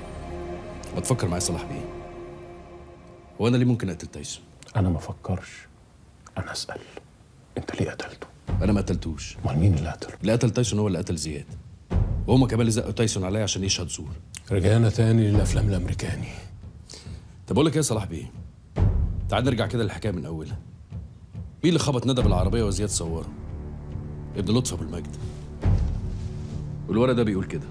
ما تفكر معايا صلاح بيه هو انا ليه ممكن اقتل تايسون انا ما افكرش انا اسال انت ليه قتلته انا ما قتلتوش امال مين اللي قتله اللي قتل تايسون هو اللي قتل زياد وهما كمان اللي زقوا تايسون عليا عشان يشهد زور رجعنا تاني للافلام الامريكاني طب اقول لك ايه يا صلاح بيه تعال نرجع كده للحكايه من اولها مين اللي خبط ندى بالعربيه وزياد صوره ابن لطفي ابو المجد والورق ده بيقول كده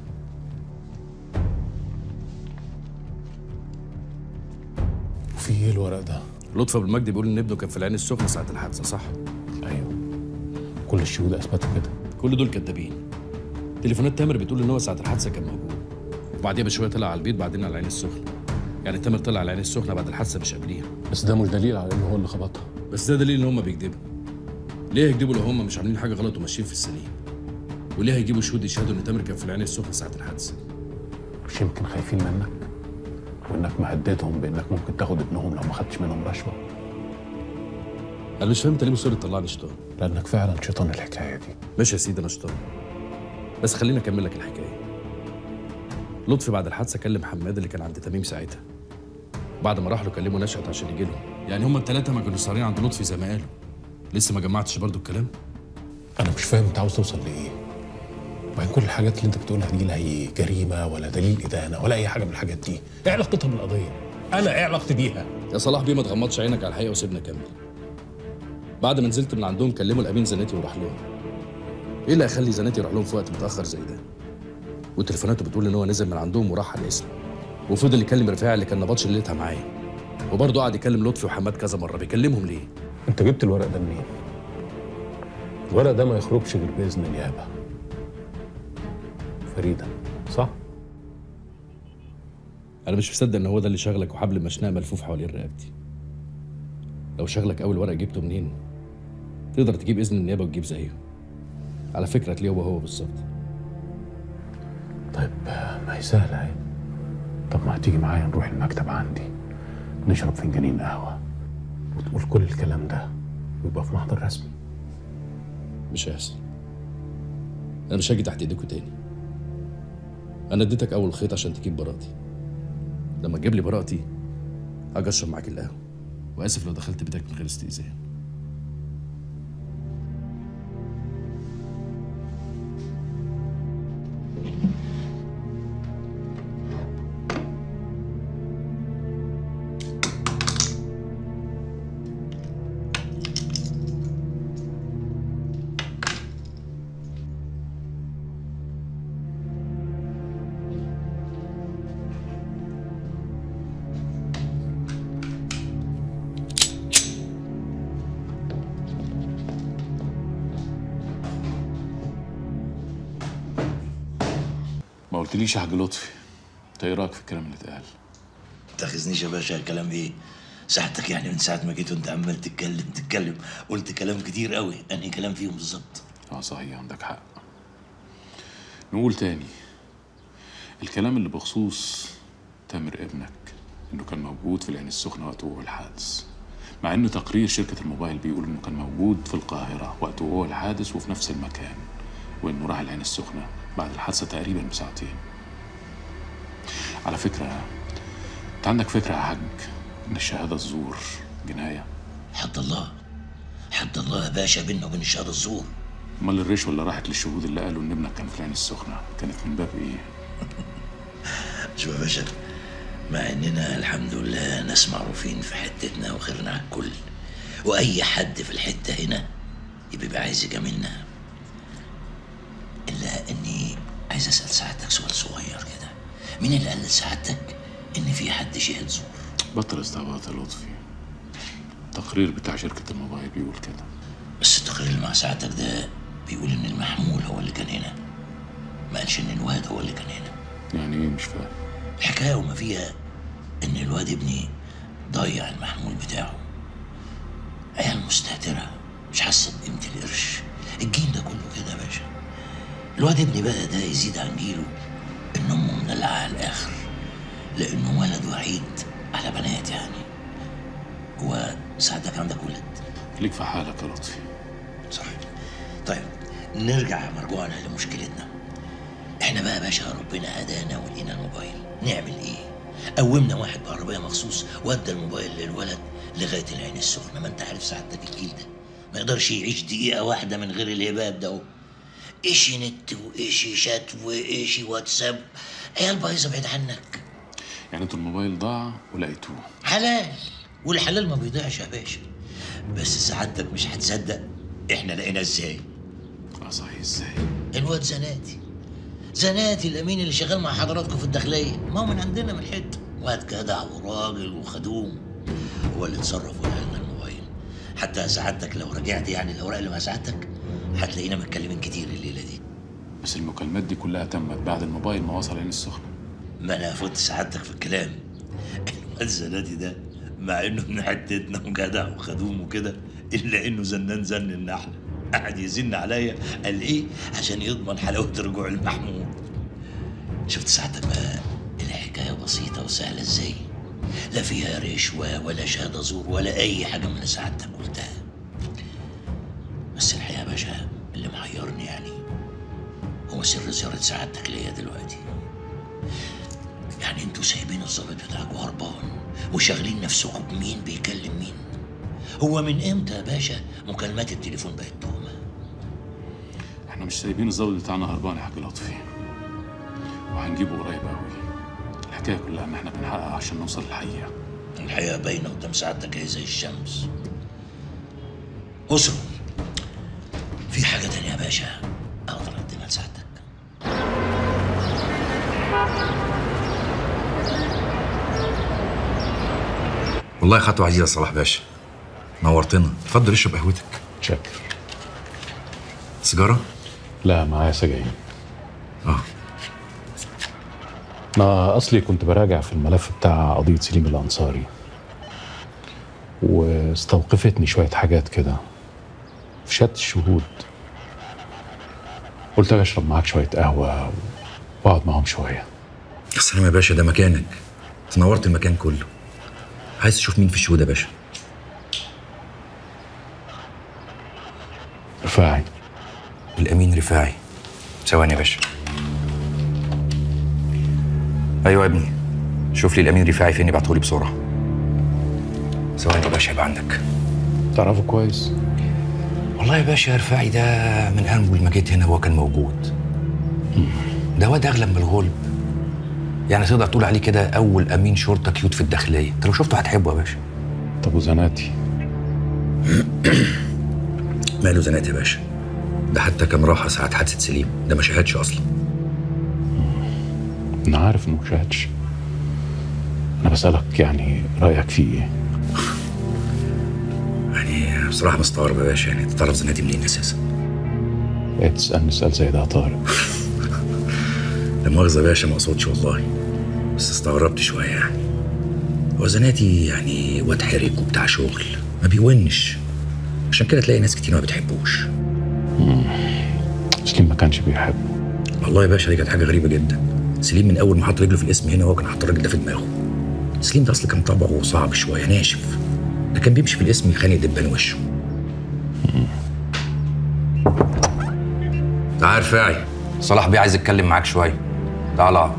وفي ايه الورق ده لطفي ابو المجد بيقول ان ابنه كان في العين السخنه ساعه الحادثه صح ايوه كل الشهود اثبتوا كده كل دول كدابين تليفونات تامر بتقول ان هو ساعه الحادثه كان موجود وبعديها بشويه طلع على البيت بعدين على العين السخنه يعني تامر طلع على العين السخنه بعد الحادثه مش قبليها بس ده مش دليل على ان هو اللي خبطها بس ده دليل ان هم بيكذبوا ليه هيكذبوا لو هم مش عاملين حاجه غلط وماشيين في السليم وليه هيجيبوا شهود يشهدوا ان تامر كان في العين السخنه ساعه الحادثه مش يمكن خايفين منك وانك مهددهم بانك ممكن تاخد ابنهم لو ما خدتش منهم رشوه انا مش فاهم انت ليه مصر تطلعني شيطان لانك فعلا شيطان الحكايه دي ماشي يا سيدي انا شيطان بس خليني اكمل لك الحكايه لطفي بعد الحادثه كلم حماد اللي كان عند تميم ساعتها بعد ما راح له كلمه نشأت عشان يجي لهم يعني هما الثلاثه ما كانوا سهرين عند لطفي زي ما قالوا لسه ما جمعتش برضو الكلام انا مش فاهم انت عاوز توصل لايه وبعدين كل الحاجات اللي انت بتقولها دي لا هي جريمه ولا دليل ادانه ولا اي حاجه من الحاجات دي ايه علاقتها بالقضيه انا ايه علاقتي بيها يا صلاح بيه ما تغمضش عينك على الحقيقه وسيبنا كمل بعد ما نزلت من عندهم كلموا الامين زناتي وراح لهم ايه اللي هيخلي زناتي يروح لهم في وقت متاخر زي ده وتليفوناته بتقول ان هو نزل من عندهم وراح على الاسم وفضل يكلم رفاعي اللي كان نبطش ليلتها معاه وبرضه قعد يكلم لطفي وحماد كذا مره بيكلمهم ليه انت جبت الورق ده منين الورق ده ما يخرجش غير باذن النيابه فريده صح انا مش مصدق ان هو ده اللي شغلك وحبل مشنقه ملفوف حوالين رقبتي لو شغلك اول ورق جبته منين تقدر تجيب اذن النيابه وتجيب زيه على فكره هتلاقيه هو هو بالظبط طيب ما هي سهله اهي طب ما هتيجي معايا نروح المكتب عندي نشرب فنجانين قهوه وتقول كل الكلام ده ويبقى في محضر رسمي مش هيحصل انا مش هاجي تحت ايديكوا تاني انا اديتك اول خيط عشان تجيب براءتي لما تجيب لي براءتي هاجي اشرب معاك القهوه واسف لو دخلت بيتك من غير استئذان ما قلتليش يا حاج لطفي انت ايه رايك في الكلام اللي اتقال تاخذنيش يا باشا كلام ايه ساعتك يعني من ساعه ما جيت وانت عمال تتكلم تتكلم قلت كلام كتير قوي انهي كلام فيهم بالظبط اه صحيح عندك حق نقول تاني الكلام اللي بخصوص تامر ابنك انه كان موجود في العين السخنه وقت وقوع الحادث مع ان تقرير شركه الموبايل بيقول انه كان موجود في القاهره وقت وقوع الحادث وفي نفس المكان وانه راح العين السخنه بعد الحادثه تقريبا بساعتين على فكره انت عندك فكره يا حاج ان الشهاده الزور جنايه حد الله حد الله يا باشا بينا وبين الشهاده الزور امال الرشوه اللي راحت للشهود اللي قالوا ان ابنك كان في العين السخنه كانت من باب ايه شوف يا باشا مع اننا الحمد لله ناس معروفين في حتتنا وخيرنا على الكل واي حد في الحته هنا يبقى عايز يجاملنا الا اني عايز اسال سعادتك سؤال صغير كده مين اللي قال لسعادتك ان في حد شهد زور بطل استعباط يا لطفي التقرير بتاع شركه الموبايل بيقول كده بس التقرير اللي مع سعادتك ده بيقول ان المحمول هو اللي كان هنا ما قالش ان الواد هو اللي كان هنا يعني ايه مش فاهم الحكايه وما فيها ان الواد ابني ضيع المحمول بتاعه عيال مستهتره مش حاسه بقيمه القرش الجيل ده كله كده يا باشا الواد ابني بقى ده يزيد عن جيله ان امه مدلعه على الاخر لانه ولد وحيد على بنات يعني هو ساعتك عندك ولد ليك في حالك يا لطفي صح طيب نرجع مرجوعنا لمشكلتنا احنا بقى يا باشا ربنا هدانا ولقينا الموبايل نعمل ايه قومنا واحد بعربيه مخصوص ودى الموبايل للولد لغايه العين السخنه ما انت عارف سعادتك الجيل ده ما يقدرش يعيش دقيقه واحده من غير الهباب ده اهو ايشي نت وايشي شات وايشي واتساب عيال بايظه بعيد عنك يعني انتوا الموبايل ضاع ولقيتوه حلال والحلال ما بيضيعش يا باشا بس سعادتك مش هتصدق احنا لقينا ازاي اه صحيح ازاي الواد زناتي زناتي الامين اللي شغال مع حضراتكم في الداخليه ما هو من عندنا من حته واد جدع وراجل وخدوم هو اللي اتصرف وقال لنا الموبايل حتى سعادتك لو رجعت يعني الاوراق اللي مع سعادتك هتلاقينا متكلمين كتير الليله دي بس المكالمات دي كلها تمت بعد الموبايل ما وصل عين السخنه ما انا فوت سعادتك في الكلام الواد زناتي ده مع انه من حتتنا وجدع وخدوم وكده الا انه زنان زن النحله قعد يزن عليا قال ايه عشان يضمن حلاوه رجوع المحمود شفت ساعتك بقى الحكايه بسيطه وسهله ازاي لا فيها رشوه ولا شهاده زور ولا اي حاجه من اللي سعادتك قلتها بس الحقيقه يا باشا اللي محيرني يعني هو سر زياره سعادتك ليا دلوقتي يعني انتوا سايبين الظابط بتاعكوا هربان وشاغلين نفسكم بمين بيكلم مين هو من امتى يا باشا مكالمات التليفون بقت تهمه احنا مش سايبين الظابط بتاعنا هربان يا حاج لطفي وهنجيبه قريب قوي الحكايه كلها ان احنا بنحقق عشان نوصل للحقيقه الحقيقه باينه قدام سعادتك اهي زي الشمس اسره في حاجه تانية يا باشا اقدر اقدمها لسعادتك والله خطوة عزيزة صلاح باشا نورتنا اتفضل اشرب قهوتك شكر سيجارة؟ لا معايا سجاير اه انا اصلي كنت براجع في الملف بتاع قضيه سليم الانصاري واستوقفتني شويه حاجات كده في شهاده الشهود قلت اجي اشرب معاك شويه قهوه واقعد معاهم شويه السلام يا باشا ده مكانك تنورت المكان كله عايز تشوف مين في الشهود يا باشا رفاعي الامين رفاعي ثواني يا باشا ايوه يا ابني شوف لي الامين رفاعي فين ابعتهولي بسرعه ثواني يا باشا يبقى عندك تعرفه كويس والله يا باشا رفاعي ده من اول ما جيت هنا هو كان موجود ده واد اغلب من الغلب يعني تقدر تقول عليه كده اول امين شرطه كيوت في الداخليه انت لو شفته هتحبه يا باشا طب وزناتي ماله زناتي يا باشا ده حتى كان راحه ساعه حادثه سليم ده ما شاهدش اصلا انا عارف انه شاهدش انا بسالك يعني رايك فيه ايه يعني بصراحه مستغرب يا باشا يعني انت تعرف زناتي منين اساسا ايه تسالني سؤال زي ده يا طارق لا مؤاخذه يا باشا ما اقصدش والله بس استغربت شويه يعني هو زناتي يعني واد حرك وبتاع شغل ما بيونش عشان كده تلاقي ناس كتير ما بتحبوش سليم ما كانش بيحبه والله يا باشا دي كانت حاجه غريبه جدا سليم من اول ما حط رجله في الاسم هنا هو كان حاطط الراجل ده في دماغه سليم ده اصلا كان طبعه صعب شويه ناشف ده كان بيمشي في الاسم يخانق دبان وشه تعال رفاعي صلاح بيه عايز يتكلم معاك شويه تعال اقعد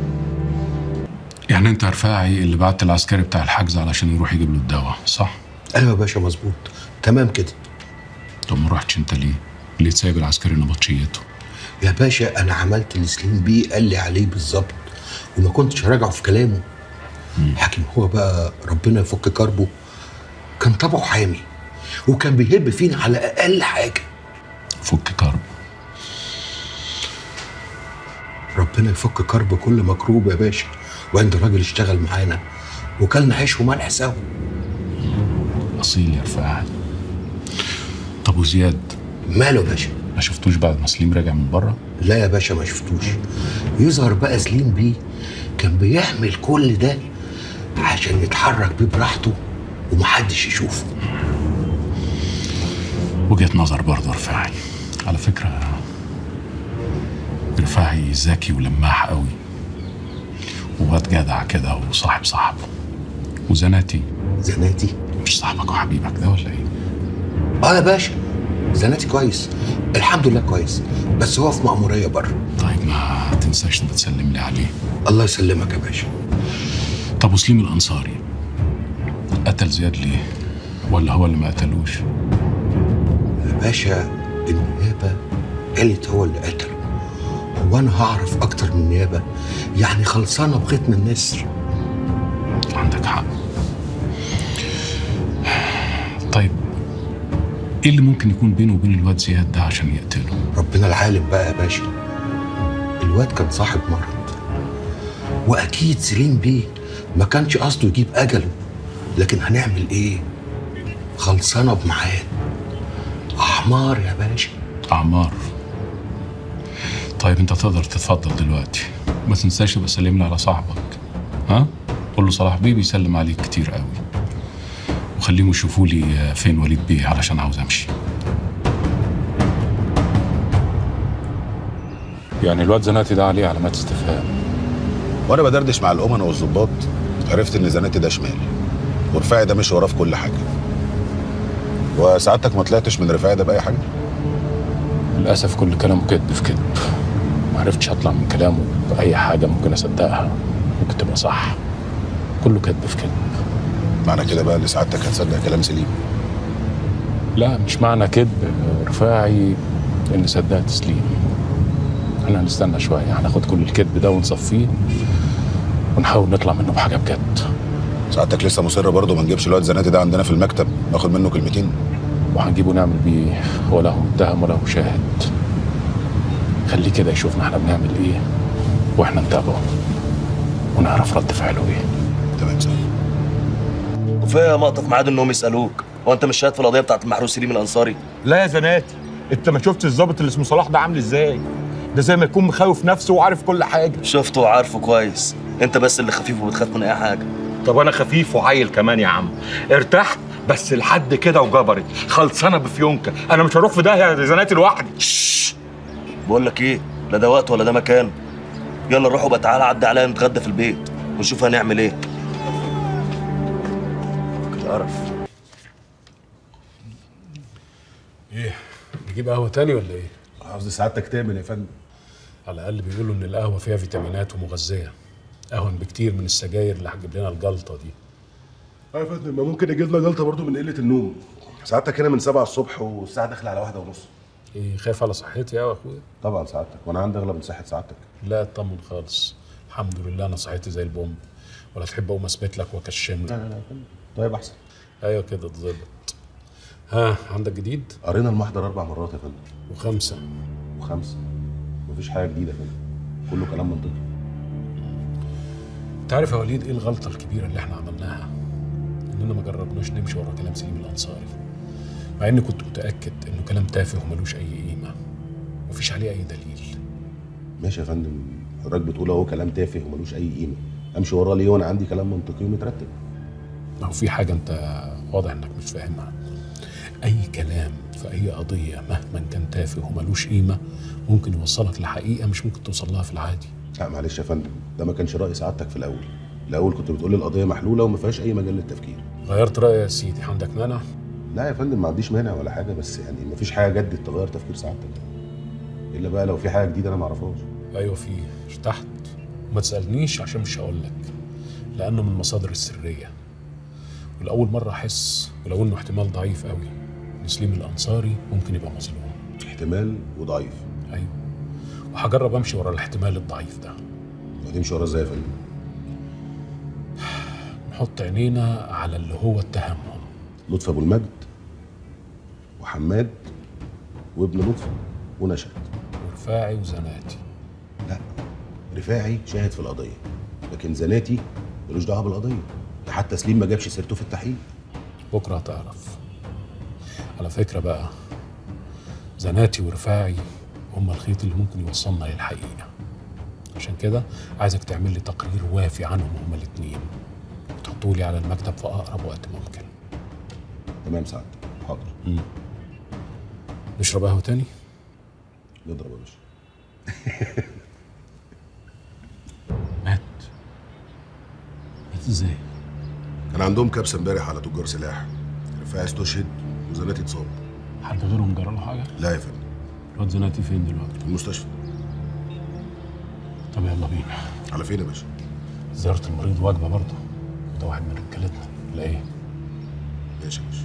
يعني انت رفاعي اللي بعت العسكري بتاع الحجز علشان يروح يجيب له الدواء صح ايوه يا باشا مظبوط تمام كده طب ما رحتش انت ليه ليه سايب العسكري نبطشيته يا باشا انا عملت اللي سليم بيه قال لي عليه بالظبط وما كنتش راجعه في كلامه حاكم هو بقى ربنا يفك كربه كان طبعه حامي وكان بيهب فينا على اقل حاجه فك كرب ربنا يفك كرب كل مكروب يا باشا وعند راجل اشتغل معانا وكلنا عيش وملح سوا اصيل يا رفاعي طب وزياد ماله يا باشا ما شفتوش بعد ما سليم راجع من بره لا يا باشا ما شفتوش يظهر بقى سليم بيه كان بيعمل كل ده عشان يتحرك بيه براحته ومحدش يشوفه وجهة نظر برضه رفاعي على فكرة رفاعي ذكي ولماح قوي وواد جدع كده وصاحب صاحبه وزناتي زناتي مش صاحبك وحبيبك ده ولا ايه؟ اه يا باشا زناتي كويس الحمد لله كويس بس هو في مأمورية بره طيب ما تنساش انت تسلم لي عليه الله يسلمك يا باشا طب وسليم الانصاري قتل زياد ليه ولا هو اللي ما قتلوش يا باشا النيابة قالت هو اللي قتله هو أنا هعرف أكتر من النيابة يعني خلصانة بختم النسر عندك حق طيب ايه اللي ممكن يكون بينه وبين الواد زياد ده عشان يقتله ربنا العالم بقى يا باشا الواد كان صاحب مرض وأكيد سليم بيه ما كانش قصده يجيب أجله لكن هنعمل إيه؟ خلصانة بميعاد أحمار يا باشا اعمار طيب انت تقدر تتفضل دلوقتي ما تنساش تبقى سلم لي على صاحبك ها قول له صلاح بيه بيسلم عليك كتير قوي وخليهم يشوفوا لي فين وليد بيه علشان عاوز امشي يعني الواد زناتي ده عليه علامات استفهام وانا بدردش مع الامنا والظباط عرفت ان زناتي ده شمال ورفاعي ده مش وراه في كل حاجه وسعادتك ما طلعتش من رفاعي ده باي حاجه للاسف كل كلامه كذب في كذب ما عرفتش اطلع من كلامه باي حاجه ممكن اصدقها ممكن تبقى صح كله كذب في كذب معنى كده بقى ان سعادتك هتصدق كلام سليم لا مش معنى كذب رفاعي ان صدقت سليم احنا هنستنى شويه هناخد كل الكذب ده ونصفيه ونحاول نطلع منه بحاجه بجد سعادتك لسه مصر برضه ما نجيبش الواد زناتي ده عندنا في المكتب ناخد منه كلمتين وهنجيبه نعمل بيه ولا متهم ولا شاهد خليه كده يشوفنا احنا بنعمل ايه واحنا نتابعه ونعرف رد فعله ايه تمام سلام وفيها مقطف ميعاد انهم يسالوك هو انت مش شاهد في القضيه بتاعت المحروس سليم الانصاري لا يا زناتي انت ما شفتش الظابط اللي اسمه صلاح ده عامل ازاي ده زي ما يكون مخاوف نفسه وعارف كل حاجه شفته وعارفه كويس انت بس اللي خفيف وبتخاف من اي حاجه طب انا خفيف وعيل كمان يا عم ارتحت بس لحد كده وجبرت خلصانه بفيونكه انا مش هروح في داهيه يا زناتي لوحدي بقول لك ايه لا ده وقت ولا ده مكان يلا نروح وبقى تعالى عدي عليا نتغدى في البيت ونشوف هنعمل ايه قرف ايه نجيب قهوه تاني ولا ايه قصدي سعادتك تعمل يا فندم على الاقل بيقولوا ان القهوه فيها فيتامينات ومغذيه اهون بكتير من السجاير اللي هتجيب لنا الجلطه دي اه يا فندم ما ممكن يجي لنا جلطه برضه من قله النوم سعادتك هنا من 7 الصبح والساعه داخله على واحدة ونص ايه خايف على صحتي يا اخويا طبعا سعادتك وانا عندي اغلب من صحه سعادتك لا اطمن خالص الحمد لله انا صحتي زي البومب ولا تحب اقوم اثبت لك واكشم لك لا لا لا يا فندم طيب احسن ايوه كده اتظبط ها عندك جديد قرينا المحضر اربع مرات يا فندم وخمسه وخمسه مفيش حاجه جديده يا فندم كله كلام منطقي انت عارف يا وليد ايه الغلطه الكبيره اللي احنا عملناها اننا ما جربناش نمشي ورا كلام سليم الانصاري مع اني كنت متاكد انه كلام تافه وملوش اي قيمه مفيش عليه اي دليل ماشي يا فندم حضرتك بتقول اهو كلام تافه وملوش اي قيمه امشي وراه ليه وانا عندي كلام منطقي ومترتب ما هو في حاجه انت واضح انك مش فاهمها اي كلام في اي قضيه مهما كان تافه وملوش قيمه ممكن يوصلك لحقيقه مش ممكن توصل لها في العادي لا معلش يا فندم ده ما كانش راي سعادتك في الاول الاول كنت بتقول لي القضيه محلوله وما فيهاش اي مجال للتفكير غيرت رايي يا سيدي عندك مانع لا يا فندم ما عنديش مانع ولا حاجه بس يعني ما فيش حاجه جدت تغير تفكير سعادتك الا بقى لو في حاجه جديده انا ما اعرفهاش ايوه في ارتحت وما تسالنيش عشان مش هقول لك لانه من المصادر السريه ولاول مره احس ولو انه احتمال ضعيف قوي ان سليم الانصاري ممكن يبقى مظلوم احتمال وضعيف ايوه وهجرب امشي ورا الاحتمال الضعيف ده هتمشي وراه ازاي يا فندم نحط عينينا على اللي هو اتهمهم لطفي ابو المجد وحماد وابن لطفي ونشأت ورفاعي وزناتي لا رفاعي شاهد في القضيه لكن زناتي ملوش دعوه بالقضيه ده حتى سليم ما جابش سيرته في التحقيق بكره هتعرف على فكره بقى زناتي ورفاعي هما الخيط اللي ممكن يوصلنا للحقيقه عشان كده عايزك تعمل لي تقرير وافي عنهم هما الاتنين وتحطوا لي على المكتب في اقرب وقت ممكن تمام سعادتك حاضر مم. نشرب قهوه تاني نضرب يا باشا مات مات ازاي كان عندهم كبسه امبارح على تجار سلاح رفاعي استشهد وزناتي اتصاب حد غيرهم جرى له حاجه لا يا فندم الواد زناتي فين دلوقتي في المستشفى طب يلا بينا على فين يا باشا زياره المريض واجبه برضه انت واحد من رجالتنا ولا ايه؟ ماشي ماشي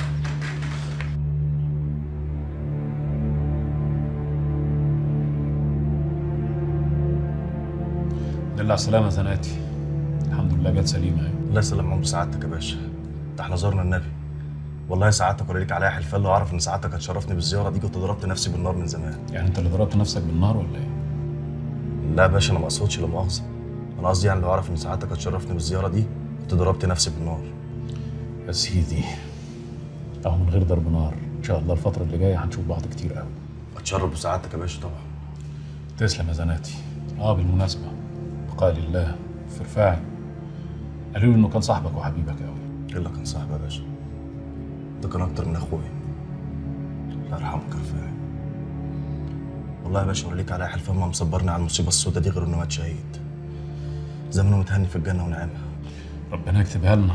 دل على السلامة يا زناتي الحمد لله جت سليمة اهي الله يسلم عمر سعادتك يا باشا ده احنا زرنا النبي والله سعادتك ولا ليك عليا حلفان لو اعرف ان سعادتك هتشرفني بالزياره دي كنت ضربت نفسي بالنار من زمان يعني انت اللي ضربت نفسك بالنار ولا ايه؟ لا يا باشا انا ما اقصدش لا مؤاخذه انا قصدي يعني لو اعرف ان سعادتك هتشرفني بالزياره دي كنت ضربت نفسي بالنار يا سيدي اهو من غير ضرب نار ان شاء الله الفترة اللي جاية هنشوف بعض كتير قوي اتشرف بسعادتك يا باشا طبعا تسلم يا زناتي اه بالمناسبة بقال الله في رفاعي قالوا لي انه كان صاحبك وحبيبك قوي الا كان صاحبي يا باشا ده كان اكتر من اخويا الله يرحمك يا رفاعي والله يا باشا ولا ليك عليا حلفان ما مصبرني على المصيبه السوداء دي غير انه مات شهيد زمانه متهني في الجنه ونعمها ربنا يكتبها لنا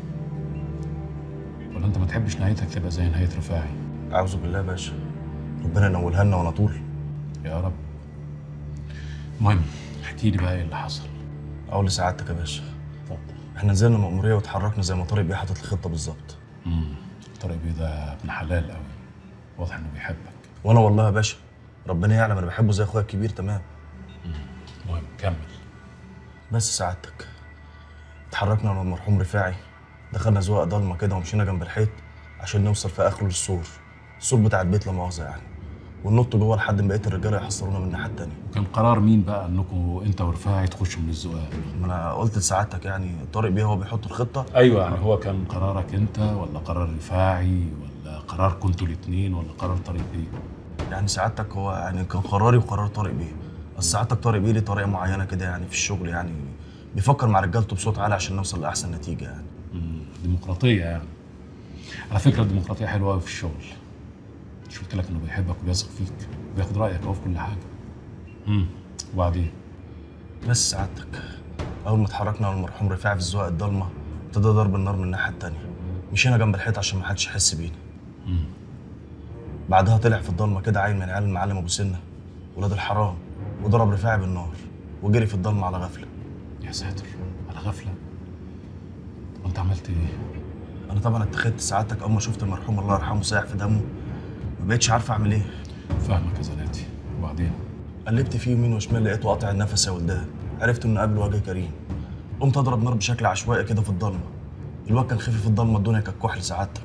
ولا انت ما تحبش نهايتك تبقى زي نهاية رفاعي اعوذ بالله يا باشا ربنا ينولها لنا وانا طول يا رب المهم احكي لي بقى ايه اللي حصل اقول لسعادتك يا باشا احنا نزلنا المأمورية واتحركنا زي ما طارق بيه حاطط الخطة بالظبط امم طارق بيه ده ابن حلال قوي واضح انه بيحبك وانا والله يا باشا ربنا يعلم انا بحبه زي اخويا الكبير تمام المهم كمل بس سعادتك اتحركنا انا والمرحوم رفاعي دخلنا زواق ضلمه كده ومشينا جنب الحيط عشان نوصل في اخره للسور السور بتاع البيت لا مؤاخذه يعني وننط جوه لحد ما بقيه الرجاله يحصرونا من الناحيه التانيه كان قرار مين بقى انكم انت ورفاعي تخشوا من الزقاق ما انا قلت لسعادتك يعني طارق بيه هو بيحط الخطه ايوه يعني هو كان قرارك انت ولا قرار رفاعي ولا قرار كنتوا الاثنين ولا قرار طارق بيه يعني سعادتك هو يعني كان قراري وقرار طارق بيه بس سعادتك طارق بيه ليه طريقه معينه كده يعني في الشغل يعني بيفكر مع رجالته بصوت عالي عشان نوصل لاحسن نتيجه يعني ديمقراطيه يعني على فكره الديمقراطيه حلوه قوي في الشغل مش قلت لك انه بيحبك وبيثق فيك وبياخد رايك اهو في كل حاجه امم وبعدين بس سعادتك اول ما اتحركنا على المرحوم رفاعي في الزواق الضلمه ابتدى ضرب النار من الناحيه التانيه مشينا جنب الحيط عشان ما حدش يحس بينا مم. بعدها طلع في الضلمه كده عيل من عيال المعلم ابو سنه ولاد الحرام وضرب رفاعي بالنار وجري في الضلمه على غفله يا ساتر على غفله طب انت عملت ايه انا طبعا اتخذت سعادتك اول ما شفت المرحوم الله يرحمه سايح في دمه ما بقتش عارف اعمل ايه فاهمك يا زناتي وبعدين قلبت فيه يمين وشمال لقيته قاطع النفس يا ولدان عرفت انه قابل وجه كريم قمت اضرب نار بشكل عشوائي كده في الضلمه الواد كان خفي في الضلمه الدنيا كانت كحل سعادتك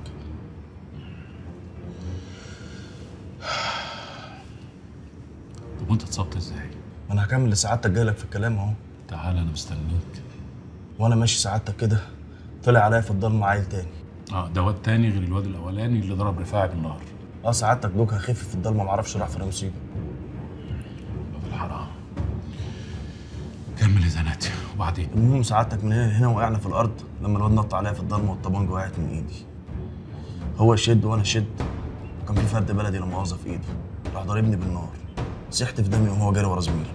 طب وانت اتصبت ازاي ما انا هكمل لسعادتك جاي لك في الكلام اهو تعال انا مستنيك وانا ماشي سعادتك كده طلع عليا في الضلمه عيل تاني اه ده واد تاني غير الواد الاولاني اللي ضرب رفاعي بالنار اه سعادتك دوكها خفي في الضلمه معرفش راح فين مصيبه واد الحرام كمل يا زناتي وبعدين المهم سعادتك من هنا لهنا وقعنا في الارض لما الواد نط عليا في الضلمه والطبنجه وقعت من ايدي هو شد وانا شد وكان في فرد بلدي لا مؤاخذه في ايدي راح ضاربني بالنار سحت في دمي وهو جاري ورا زميلي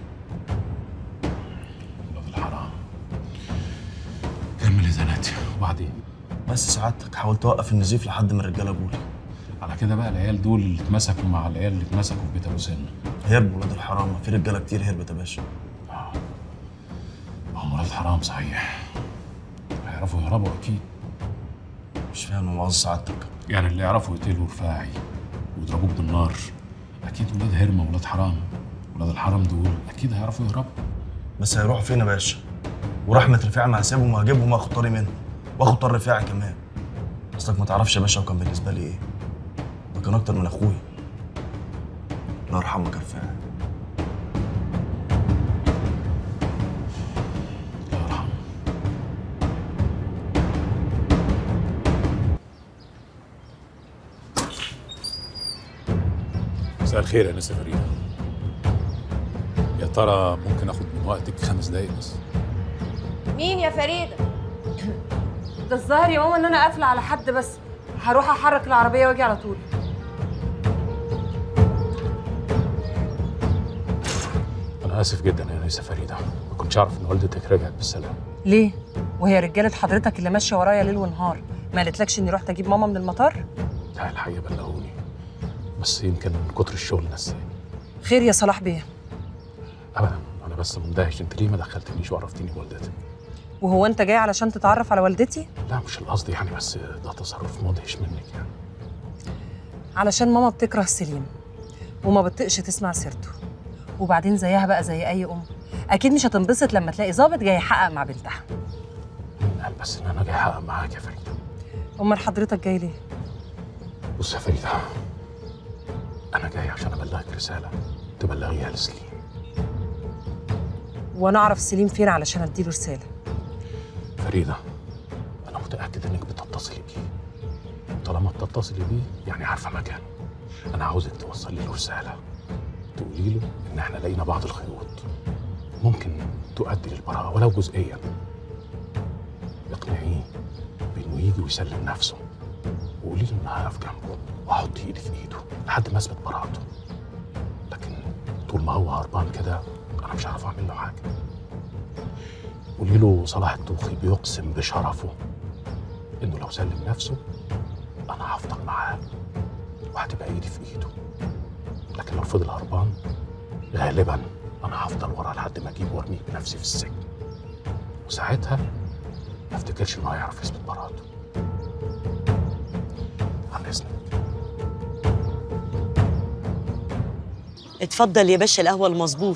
واد الحرام كمل يا زناتي وبعدين بس سعادتك حاولت اوقف النزيف لحد ما الرجاله جولي على كده بقى العيال دول اللي اتمسكوا مع العيال اللي اتمسكوا في بيت ابو سنه هربوا ولاد الحرام في رجاله كتير هربت يا باشا هم ولاد حرام صحيح هيعرفوا يهربوا اكيد مش فاهم مؤاخذه سعادتك يعني اللي يعرفوا يقتلوا رفاعي ويضربوك بالنار اكيد ولاد هرمه ولاد حرام ولاد الحرام دول اكيد هيعرفوا يهربوا بس هيروحوا فين يا باشا ورحمه رفاعي ما هسيبهم وهجيبهم واخد طاري منه واخد طار رفاعي كمان اصلك ما تعرفش يا باشا وكان بالنسبه لي ايه ده كان اكتر من اخويا الله يرحمك يا رفاعي الله يرحمه مساء الخير يا نسا فريدة يا ترى ممكن اخد من وقتك خمس دقايق بس مين يا فريده ده الظاهر يا ماما ان انا قافله على حد بس هروح احرك العربيه واجي على طول انا اسف جدا يا نسا فريدة ما كنتش اعرف ان والدتك رجعت بالسلامه ليه وهي رجاله حضرتك اللي ماشيه ورايا ليل ونهار ما قالتلكش اني رحت اجيب ماما من المطار لا الحقيقه بلغوني بس يمكن من كتر الشغل نساني خير يا صلاح بيه ابدا انا بس مندهش انت ليه ما دخلتنيش وعرفتيني بوالدتك وهو انت جاي علشان تتعرف على والدتي لا مش القصد يعني بس ده تصرف مدهش منك يعني علشان ماما بتكره سليم وما بتطقش تسمع سيرته وبعدين زيها بقى زي اي ام اكيد مش هتنبسط لما تلاقي ظابط جاي يحقق مع بنتها قال بس ان انا جاي احقق معاك يا فريده امال حضرتك جاي ليه بص يا فريده انا جاي عشان ابلغك رساله تبلغيها لسليم وانا اعرف سليم فين علشان اديله رساله فريده انا متاكد انك بتتصلي بيه طالما بتتصلي بيه يعني عارفه مكانه انا عاوزك توصلي له رساله تقولي له ان احنا لقينا بعض الخيوط ممكن تؤدي للبراءه ولو جزئيا اقنعيه بانه يجي ويسلم نفسه وقولي له ان هقف جنبه واحط ايدي في ايده لحد ما اثبت براءته لكن طول ما هو هربان كده انا مش هعرف اعمل له حاجه قولي له صلاح الطوخي بيقسم بشرفه انه لو سلم نفسه انا هفضل معاه وهتبقى ايدي في ايده لكن لو فضل هربان غالبا انا هفضل وراه لحد ما اجيبه وارميه بنفسي في السجن وساعتها ما افتكرش انه هيعرف يثبت براءته عن اذنك اتفضل يا باشا القهوه المظبوط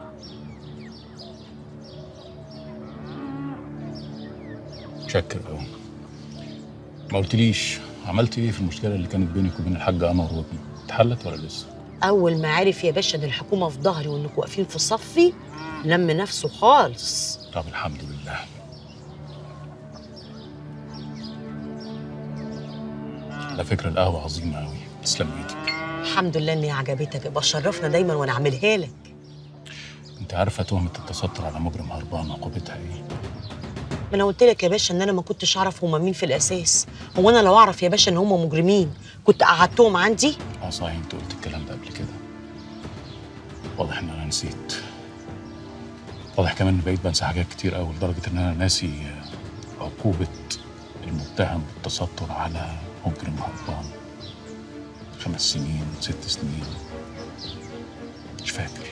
متشكر قوي ما قلتليش عملت ايه في المشكله اللي كانت بينك وبين الحاج قمر وابني اتحلت ولا لسه اول ما عرف يا باشا ان الحكومه في ظهري وانكم واقفين في صفي لم نفسه خالص طب الحمد لله على فكره القهوه عظيمه قوي تسلم ايدك الحمد لله ان هي عجبتك يبقى شرفنا دايما وانا اعملها لك انت عارفه تهمه التستر على مجرم هربان عقوبتها ايه ما انا قلت لك يا باشا ان انا ما كنتش اعرف هما مين في الاساس هو انا لو اعرف يا باشا ان هما مجرمين كنت قعدتهم عندي اه صحيح انت قلت الكلام ده قبل كده واضح ان انا نسيت واضح كمان ان بقيت بنسى حاجات كتير قوي لدرجه ان انا ناسي عقوبه المتهم بالتستر على مجرم هربان خمس سنين ست سنين مش فاكر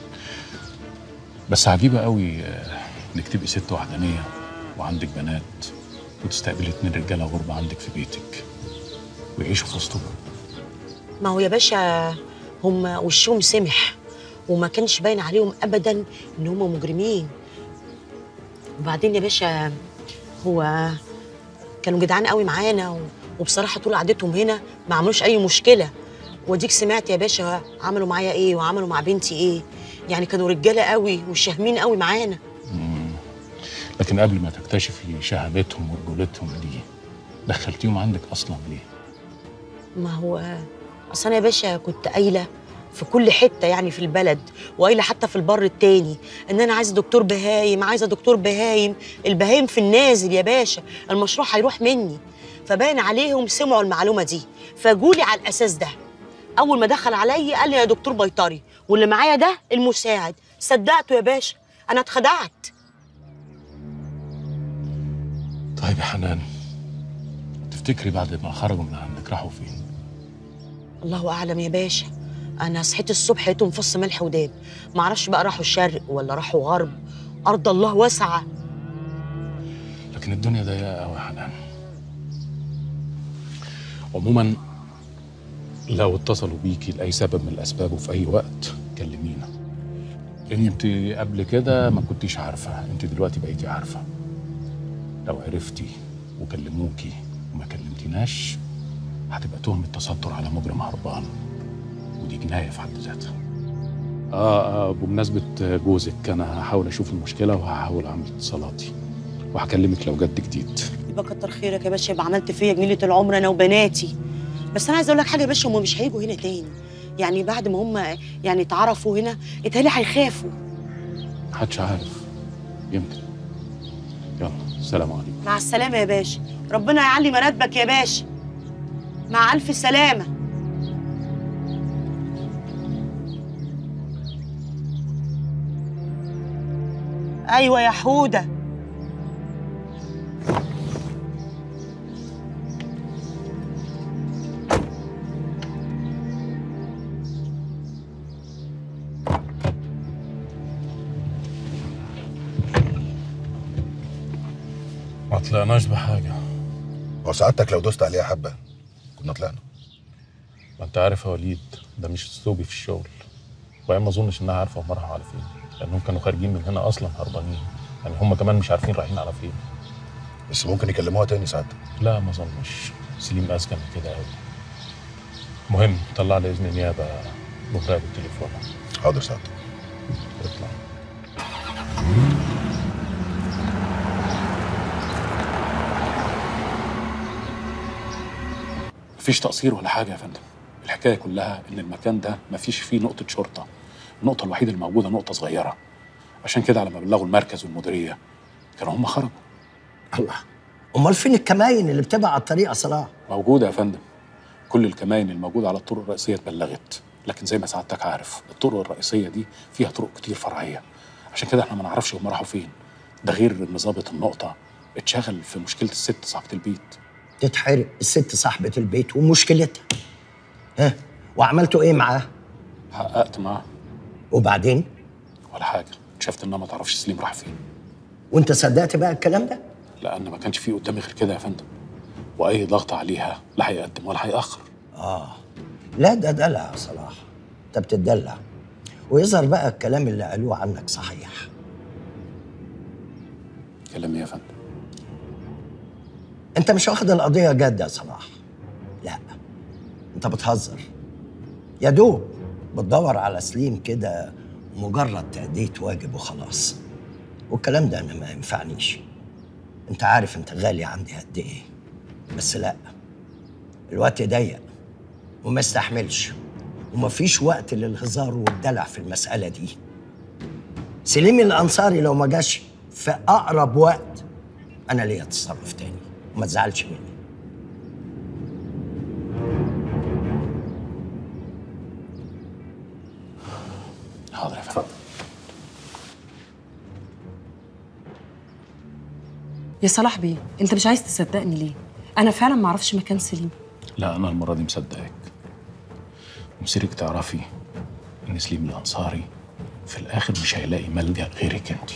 بس عجيبه قوي آه، انك تبقي ست وحدانيه وعندك بنات وتستقبلي اتنين رجاله غربة عندك في بيتك ويعيشوا في وسطهم ما هو يا باشا هم وشهم سمح وما كانش باين عليهم ابدا ان هم مجرمين وبعدين يا باشا هو كانوا جدعان قوي معانا و- وبصراحه طول قعدتهم هنا ما عملوش اي مشكله وديك سمعت يا باشا عملوا معايا ايه وعملوا مع بنتي ايه يعني كانوا رجاله قوي وشاهمين قوي معانا لكن قبل ما تكتشفي شهامتهم ورجولتهم دي دخلتيهم عندك اصلا ليه؟ ما هو اصل انا يا باشا كنت قايله في كل حته يعني في البلد وقايله حتى في البر التاني ان انا عايزه دكتور بهايم عايزه دكتور بهايم البهايم في النازل يا باشا المشروع هيروح مني فباين عليهم سمعوا المعلومه دي فجولي على الاساس ده اول ما دخل عليا قال لي يا دكتور بيطري واللي معايا ده المساعد صدقته يا باشا انا اتخدعت طيب يا حنان تفتكري بعد ما خرجوا من عندك راحوا فين؟ الله اعلم يا باشا انا صحيت الصبح لقيتهم فص ملح وداب معرفش بقى راحوا الشرق ولا راحوا غرب ارض الله واسعه لكن الدنيا ضيقه قوي يا حنان عموما لو اتصلوا بيكي لاي سبب من الاسباب وفي اي وقت كلمينا لان انت قبل كده ما كنتيش عارفه انت دلوقتي بقيتي عارفه لو عرفتي وكلموكي وما كلمتيناش هتبقى تهمة تستر على مجرم هربان ودي جناية في حد ذاتها آه, آه بمناسبة جوزك أنا هحاول أشوف المشكلة وهحاول أعمل اتصالاتي وهكلمك لو جد جديد يبقى كتر خيرك يا باشا يبقى عملت فيا جميله العمر انا وبناتي بس انا عايزه اقول لك حاجه يا باشا هم مش هيجوا هنا تاني يعني بعد ما هم يعني اتعرفوا هنا اتهيألي هيخافوا محدش عارف يمكن يلا سلام عليكم مع السلامه يا باشا ربنا يعلي مراتبك يا باشا مع الف سلامه ايوه يا حوده طلعناش بحاجه هو سعادتك لو دوست عليها حبه كنا طلعنا ما انت عارف يا وليد ده مش اسلوبي في الشغل وهي ما اظنش انها عارفه هم راحوا على فين لانهم كانوا خارجين من هنا اصلا هربانين يعني هم كمان مش عارفين رايحين على فين بس ممكن يكلموها تاني سعادتك لا ما اظنش سليم اذكى من كده قوي مهم طلع لي اذن نيابه بمراقب التليفون حاضر سعادتك اطلع مفيش تقصير ولا حاجه يا فندم الحكايه كلها ان المكان ده مفيش فيه نقطه شرطه النقطه الوحيده اللي موجوده نقطه صغيره عشان كده لما بلغوا المركز والمديريه كانوا هم خرجوا الله امال فين الكماين اللي بتبقى على الطريق يا صلاح موجوده يا فندم كل الكمائن الموجوده على الطرق الرئيسيه اتبلغت لكن زي ما سعادتك عارف الطرق الرئيسيه دي فيها طرق كتير فرعيه عشان كده احنا ما نعرفش هم راحوا فين ده غير ان ظابط النقطه اتشغل في مشكله الست صاحبه البيت تتحرق الست صاحبة البيت ومشكلتها ها وعملتوا ايه معاه حققت معاه وبعدين ولا حاجه شفت انها ما تعرفش سليم راح فين وانت صدقت بقى الكلام ده لان ما كانش فيه قدامي غير كده يا فندم واي ضغط عليها لا هيقدم ولا هيأخر اه لا ده دلع يا صلاح انت بتدلع ويظهر بقى الكلام اللي قالوه عنك صحيح كلام ايه يا فندم انت مش واخد القضيه جد يا صلاح لا انت بتهزر يا دوب بتدور على سليم كده مجرد تأدية واجب وخلاص والكلام ده انا ما ينفعنيش انت عارف انت غالي عندي قد ايه بس لا الوقت ضيق وما استحملش ومفيش وقت للهزار والدلع في المسألة دي سليم الأنصاري لو ما جاش في أقرب وقت أنا ليا تصرف تاني وما تزعلش مني حاضر يا فندم يا صلاح بيه انت مش عايز تصدقني ليه انا فعلا ما اعرفش مكان سليم لا انا المره دي مصدقك ومسيرك تعرفي ان سليم الانصاري في الاخر مش هيلاقي ملجا غيرك انت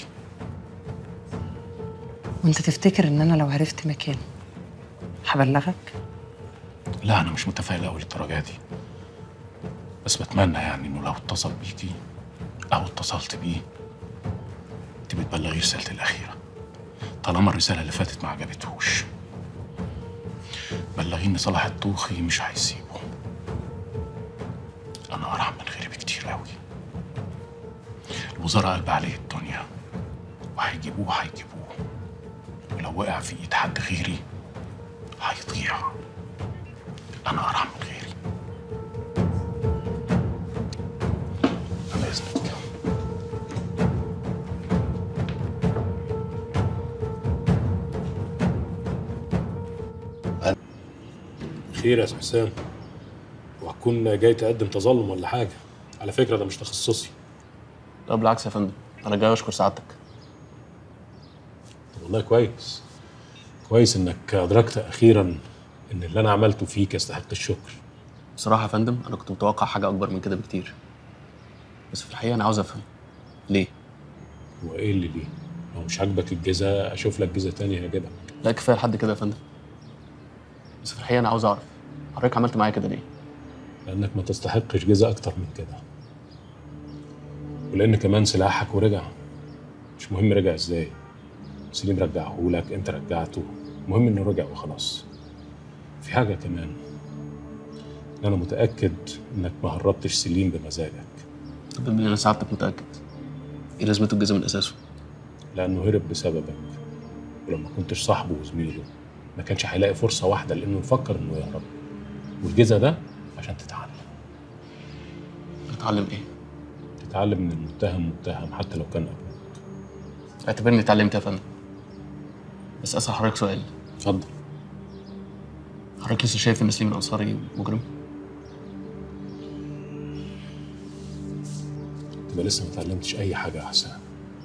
وانت تفتكر ان انا لو عرفت مكانه هبلغك لا انا مش متفائل قوي للدرجه دي بس بتمنى يعني انه لو اتصل بيكي او اتصلت بيه تبقي تبلغي رسالتي الاخيره طالما الرساله اللي فاتت ما عجبتهوش بلغيه ان صلاح الطوخي مش هيسيبه انا ارحم من غيري بكتير قوي الوزاره قلب عليه الدنيا وهيجيبوه هيجيبوه ولو وقع في ايد حد غيري هيضيع انا ارحم من غيري على اذنك خير يا أستاذ حسام وهتكون جاي تقدم تظلم ولا حاجه على فكره ده مش تخصصي لا بالعكس يا فندم انا جاي اشكر سعادتك طب والله كويس كويس انك ادركت اخيرا ان اللي انا عملته فيك يستحق الشكر بصراحه يا فندم انا كنت متوقع حاجه اكبر من كده بكتير بس في الحقيقه انا عاوز افهم ليه هو ايه اللي ليه لو مش عاجبك الجزا اشوف لك جزا تانية هجيبها لا كفايه لحد كده يا فندم بس في الحقيقه انا عاوز اعرف حضرتك عملت معايا كده ليه لانك ما تستحقش جزا اكتر من كده ولان كمان سلاحك ورجع مش مهم رجع ازاي سليم رجعه لك انت رجعته المهم انه رجع وخلاص في حاجه كمان إن انا متاكد انك ما هربتش سليم بمزاجك طب بما انا سعادتك متاكد ايه لازمته الجزء من اساسه لانه هرب بسببك ولما كنتش صاحبه وزميله ما كانش هيلاقي فرصه واحده لانه يفكر انه يهرب والجزا ده عشان تتعلم اتعلم ايه تتعلم ان المتهم متهم حتى لو كان ابوك اعتبرني اتعلمت يا فندم بس اسال حضرتك سؤال اتفضل حضرتك لسه شايف ان سليم الانصاري مجرم تبقى لسه ما اتعلمتش اي حاجه يا حسام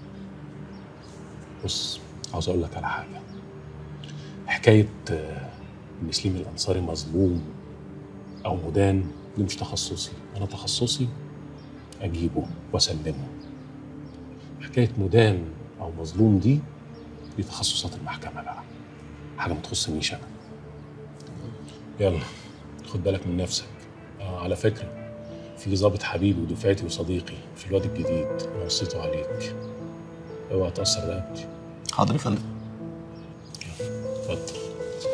بص عاوز اقول لك على حاجه حكايه آه، ان سليم الانصاري مظلوم او مدان دي مش تخصصي انا تخصصي اجيبه واسلمه حكايه مدان او مظلوم دي دي تخصصات المحكمه بقى حاجه ما تخصنيش انا يلا خد بالك من نفسك آه على فكره في ضابط حبيبي ودفعتي وصديقي في الواد الجديد انا وصيته عليك اوعى تاثر رقبتي حاضر يا فندم اتفضل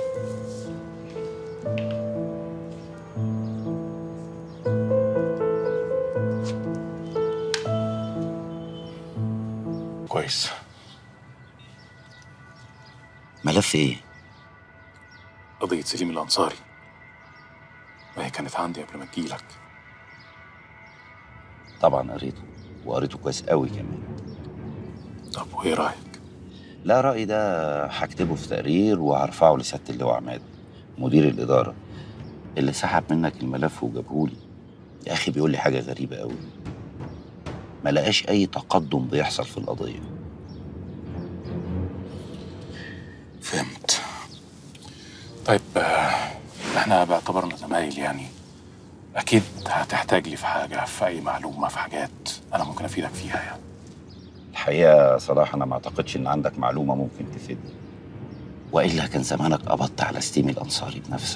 كويس ملف ايه؟ قضية سليم الأنصاري ما هي كانت عندي قبل ما تجيلك طبعا قريته وقريته كويس قوي كمان طب وإيه رأيك؟ لا رأيي ده هكتبه في تقرير وهرفعه لسيادة اللواء عماد مدير الإدارة اللي سحب منك الملف وجابهولي يا أخي بيقول لي حاجة غريبة قوي ما لقاش أي تقدم بيحصل في القضية فهمت طيب آه، احنا باعتبارنا زمايل يعني أكيد هتحتاج لي في حاجة في أي معلومة في حاجات أنا ممكن أفيدك فيها يعني الحقيقة صراحة أنا ما أعتقدش إن عندك معلومة ممكن تفيدني وإلا كان زمانك قبضت على ستيم الأنصاري بنفسك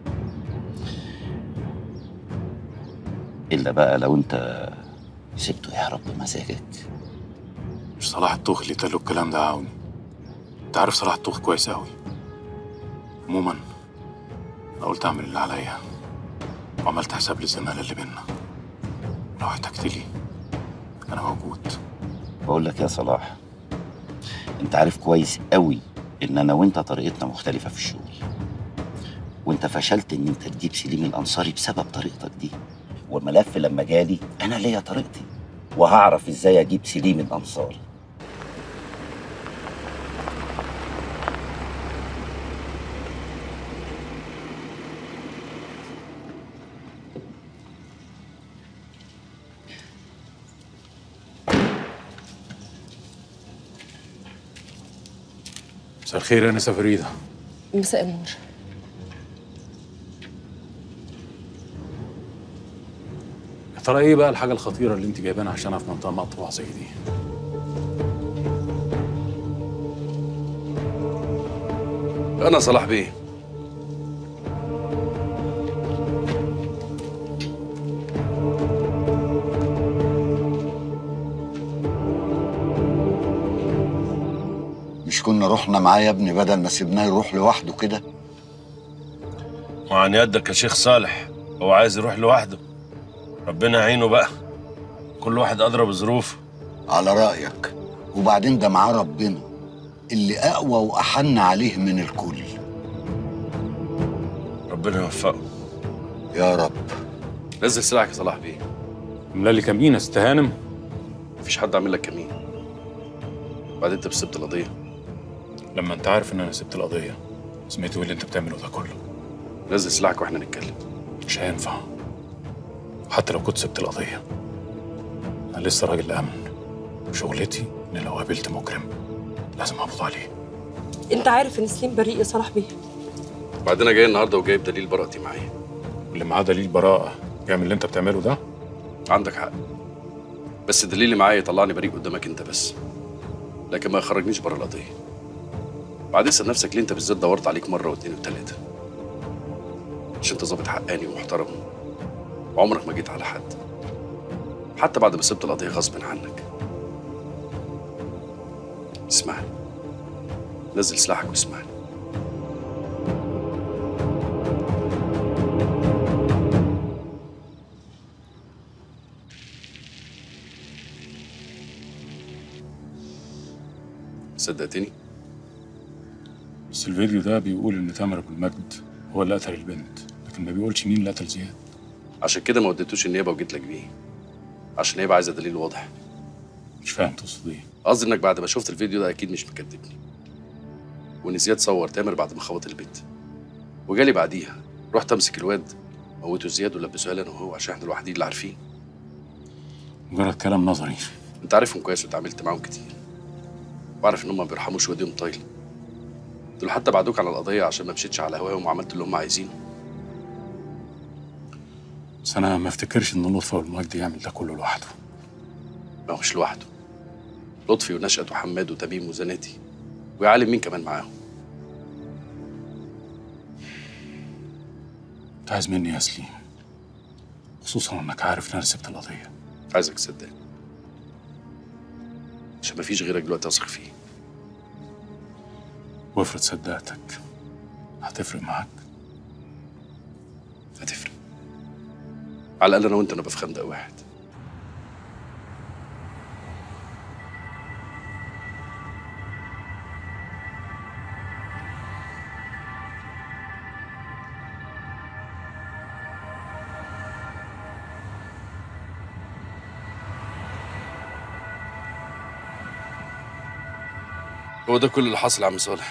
إلا بقى لو أنت سبته يهرب بمزاجك مش صلاح الطوخ اللي قال له الكلام ده عاوني انت عارف صلاح الطوخ كويس قوي عموما انا قلت اعمل اللي عليا وعملت حساب للزمالة اللي بينا لو احتجت لي انا موجود بقول لك يا صلاح أنت عارف كويس قوي إن أنا وأنت طريقتنا مختلفة في الشغل وأنت فشلت إن أنت تجيب سليم الأنصاري بسبب طريقتك دي والملف لما جالي أنا ليا طريقتي وهعرف إزاي أجيب سليم الأنصاري مساء الخير يا انسه فريده مساء النور يا ترى ايه بقى الحاجه الخطيره اللي انت جايبانا عشانها في منطقه مقطوعه زي دي انا صلاح بيه مش كنا رحنا معاه يا ابني بدل ما سيبناه يروح لوحده كده وعن يدك يا شيخ صالح هو عايز يروح لوحده ربنا يعينه بقى كل واحد أدرى بظروفه على رأيك وبعدين ده معاه ربنا اللي أقوى وأحن عليه من الكل ربنا يوفقه يا رب نزل سلاحك يا صلاح بيه ملالي كمين استهانم مفيش حد عامل لك كمين بعدين انت سبت القضيه لما انت عارف ان انا سبت القضيه سمعت ايه اللي انت بتعمله ده كله نزل سلاحك واحنا نتكلم مش هينفع حتى لو كنت سبت القضيه انا لسه راجل امن وشغلتي ان لو قابلت مجرم لازم اقبض عليه انت عارف ان سليم بريء يا صلاح بيه بعدين انا جاي النهارده وجايب دليل براءتي معايا اللي معاه دليل براءه يعمل اللي انت بتعمله ده عندك حق بس الدليل اللي معايا يطلعني بريء قدامك انت بس لكن ما يخرجنيش بره القضيه بعد اسال نفسك ليه انت بالذات دورت عليك مره واثنين وثلاثه مش انت ظابط حقاني ومحترم وعمرك ما جيت على حد حتى بعد ما سبت القضيه غصب عنك اسمعني نزل سلاحك واسمعني صدقتني بس الفيديو ده بيقول ان تامر ابو المجد هو اللي قتل البنت لكن ما بيقولش مين اللي قتل زياد عشان كده ما وديتوش النيابه وجيت لك بيه عشان النيابه عايزه دليل واضح مش فاهم تقصد ايه قصدي انك بعد ما شفت الفيديو ده اكيد مش مكدبني وان زياد صور تامر بعد ما خبط البيت وجالي بعديها رحت امسك الواد موته زياد ولبسوها لي انا وهو عشان احنا الوحيدين اللي عارفين مجرد كلام نظري انت عارفهم كويس واتعاملت معاهم كتير وعارف ان هم ما بيرحموش وديهم طايله دول حتى بعدوك على القضيه عشان ما مشيتش على هواهم وعملت اللي هم عايزينه بس انا ما افتكرش ان لطفي والمجد يعمل ده كله لوحده ما هو مش لوحده لطفي ونشأت وحماد وتميم وزناتي ويعلم مين كمان معاهم انت عايز مني يا سليم خصوصا انك عارف ان انا سبت القضيه عايزك تصدقني عشان مفيش غيرك دلوقتي اثق فيه وافرض صدقتك هتفرق معاك هتفرق على الاقل انا وانت نبقى في خندق واحد هو ده كل اللي حصل يا عم صالح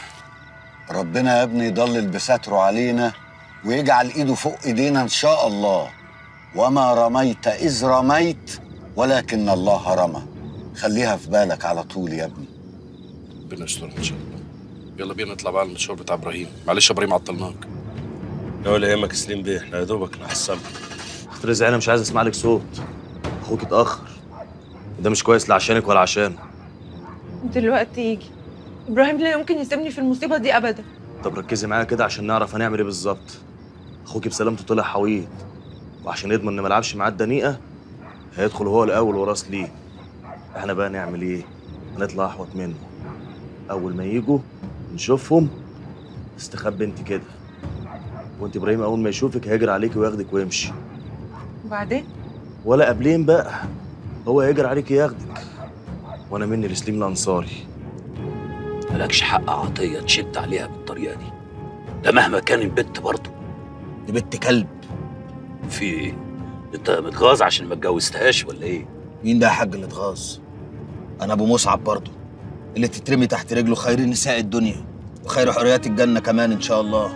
ربنا يا ابني يضلل بستره علينا ويجعل ايده فوق ايدينا ان شاء الله وما رميت اذ رميت ولكن الله رمى خليها في بالك على طول يا ابني ربنا يسترها ان شاء الله يلا بينا نطلع بقى على المشوار بتاع ابراهيم معلش يا ابراهيم عطلناك لا ولا يهمك سليم بيه احنا يا دوبك نحصلك اخت رزق انا مش عايز اسمع لك صوت اخوك اتاخر وده مش كويس لا عشانك ولا عشانه دلوقتي يجي ابراهيم لا يمكن يسيبني في المصيبه دي ابدا طب ركزي معايا كده عشان نعرف هنعمل ايه بالظبط اخوك بسلامته طلع حويط وعشان يضمن ان ما لعبش معاه الدنيئه هيدخل هو الاول وراس ليه احنا بقى نعمل ايه هنطلع احوط منه اول ما يجوا نشوفهم استخبي انت كده وانت ابراهيم اول ما يشوفك هيجري عليك وياخدك ويمشي وبعدين ولا قبلين بقى هو هيجري عليك ياخدك وانا مني لسليم الانصاري مالكش حق عطيه تشد عليها بالطريقه دي ده مهما كان البت برضه دي بنت كلب في ايه انت متغاظ عشان ما اتجوزتهاش ولا ايه مين ده يا حاج اللي اتغاظ انا ابو مصعب برضه اللي تترمي تحت رجله خير نساء الدنيا وخير حريات الجنه كمان ان شاء الله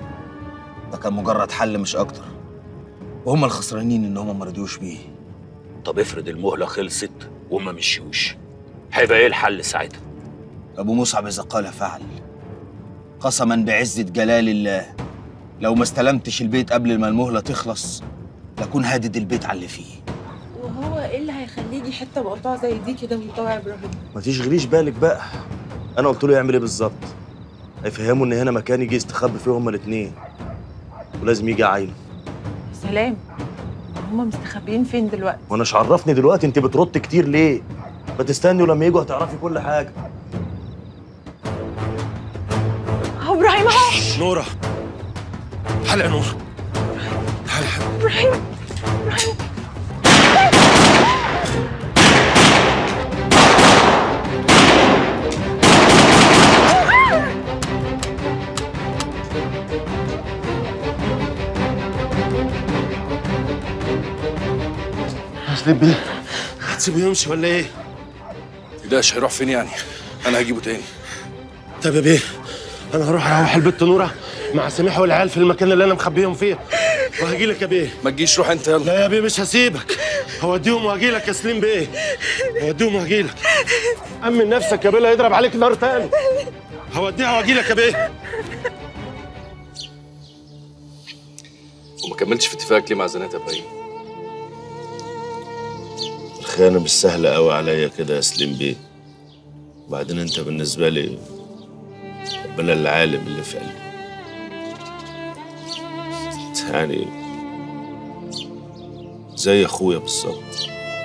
ده كان مجرد حل مش اكتر وهم الخسرانين ان هم ما رضيوش بيه طب افرض المهله خلصت وما مشيوش هيبقى ايه الحل ساعتها ابو مصعب اذا قال فعل قسما بعزه جلال الله لو ما استلمتش البيت قبل ما المهله تخلص لكون هادد البيت على اللي فيه وهو ايه اللي هيخليه يجي حته مقطوعه زي دي كده ويطوع ابراهيم ما تشغليش بالك بقى انا قلت له يعمل ايه بالظبط هيفهموا ان هنا مكان يجي يستخبى فيه هما الاثنين ولازم يجي عينه سلام هما مستخبيين فين دلوقتي وانا مش عرفني دلوقتي انت بترد كتير ليه ما تستني ولما يجوا هتعرفي كل حاجه اهو ابراهيم اهو نورة تعالى يا نورة تعالى ابراهيم ابراهيم سليم بيه هتسيبه يمشي ولا ايه؟ متقلقش هيروح فين يعني انا هجيبه تاني طب يا بيه انا هروح اروح البت نورة مع سميح والعيال في المكان اللي انا مخبيهم فيه وهجي لك يا بيه ما تجيش روح انت يلا لا يا بيه مش هسيبك هوديهم وهجي لك يا سليم بيه هوديهم وهجي لك امن نفسك يا بيه لا يضرب عليك نار تاني هوديها وهجي لك يا بيه وما كملتش في اتفاقك ليه مع زنات يا ابراهيم الخيانة مش سهلة قوي عليا كده يا سليم بيه وبعدين انت بالنسبة لي ربنا العالم اللي في قلبي يعني زي اخويا بالظبط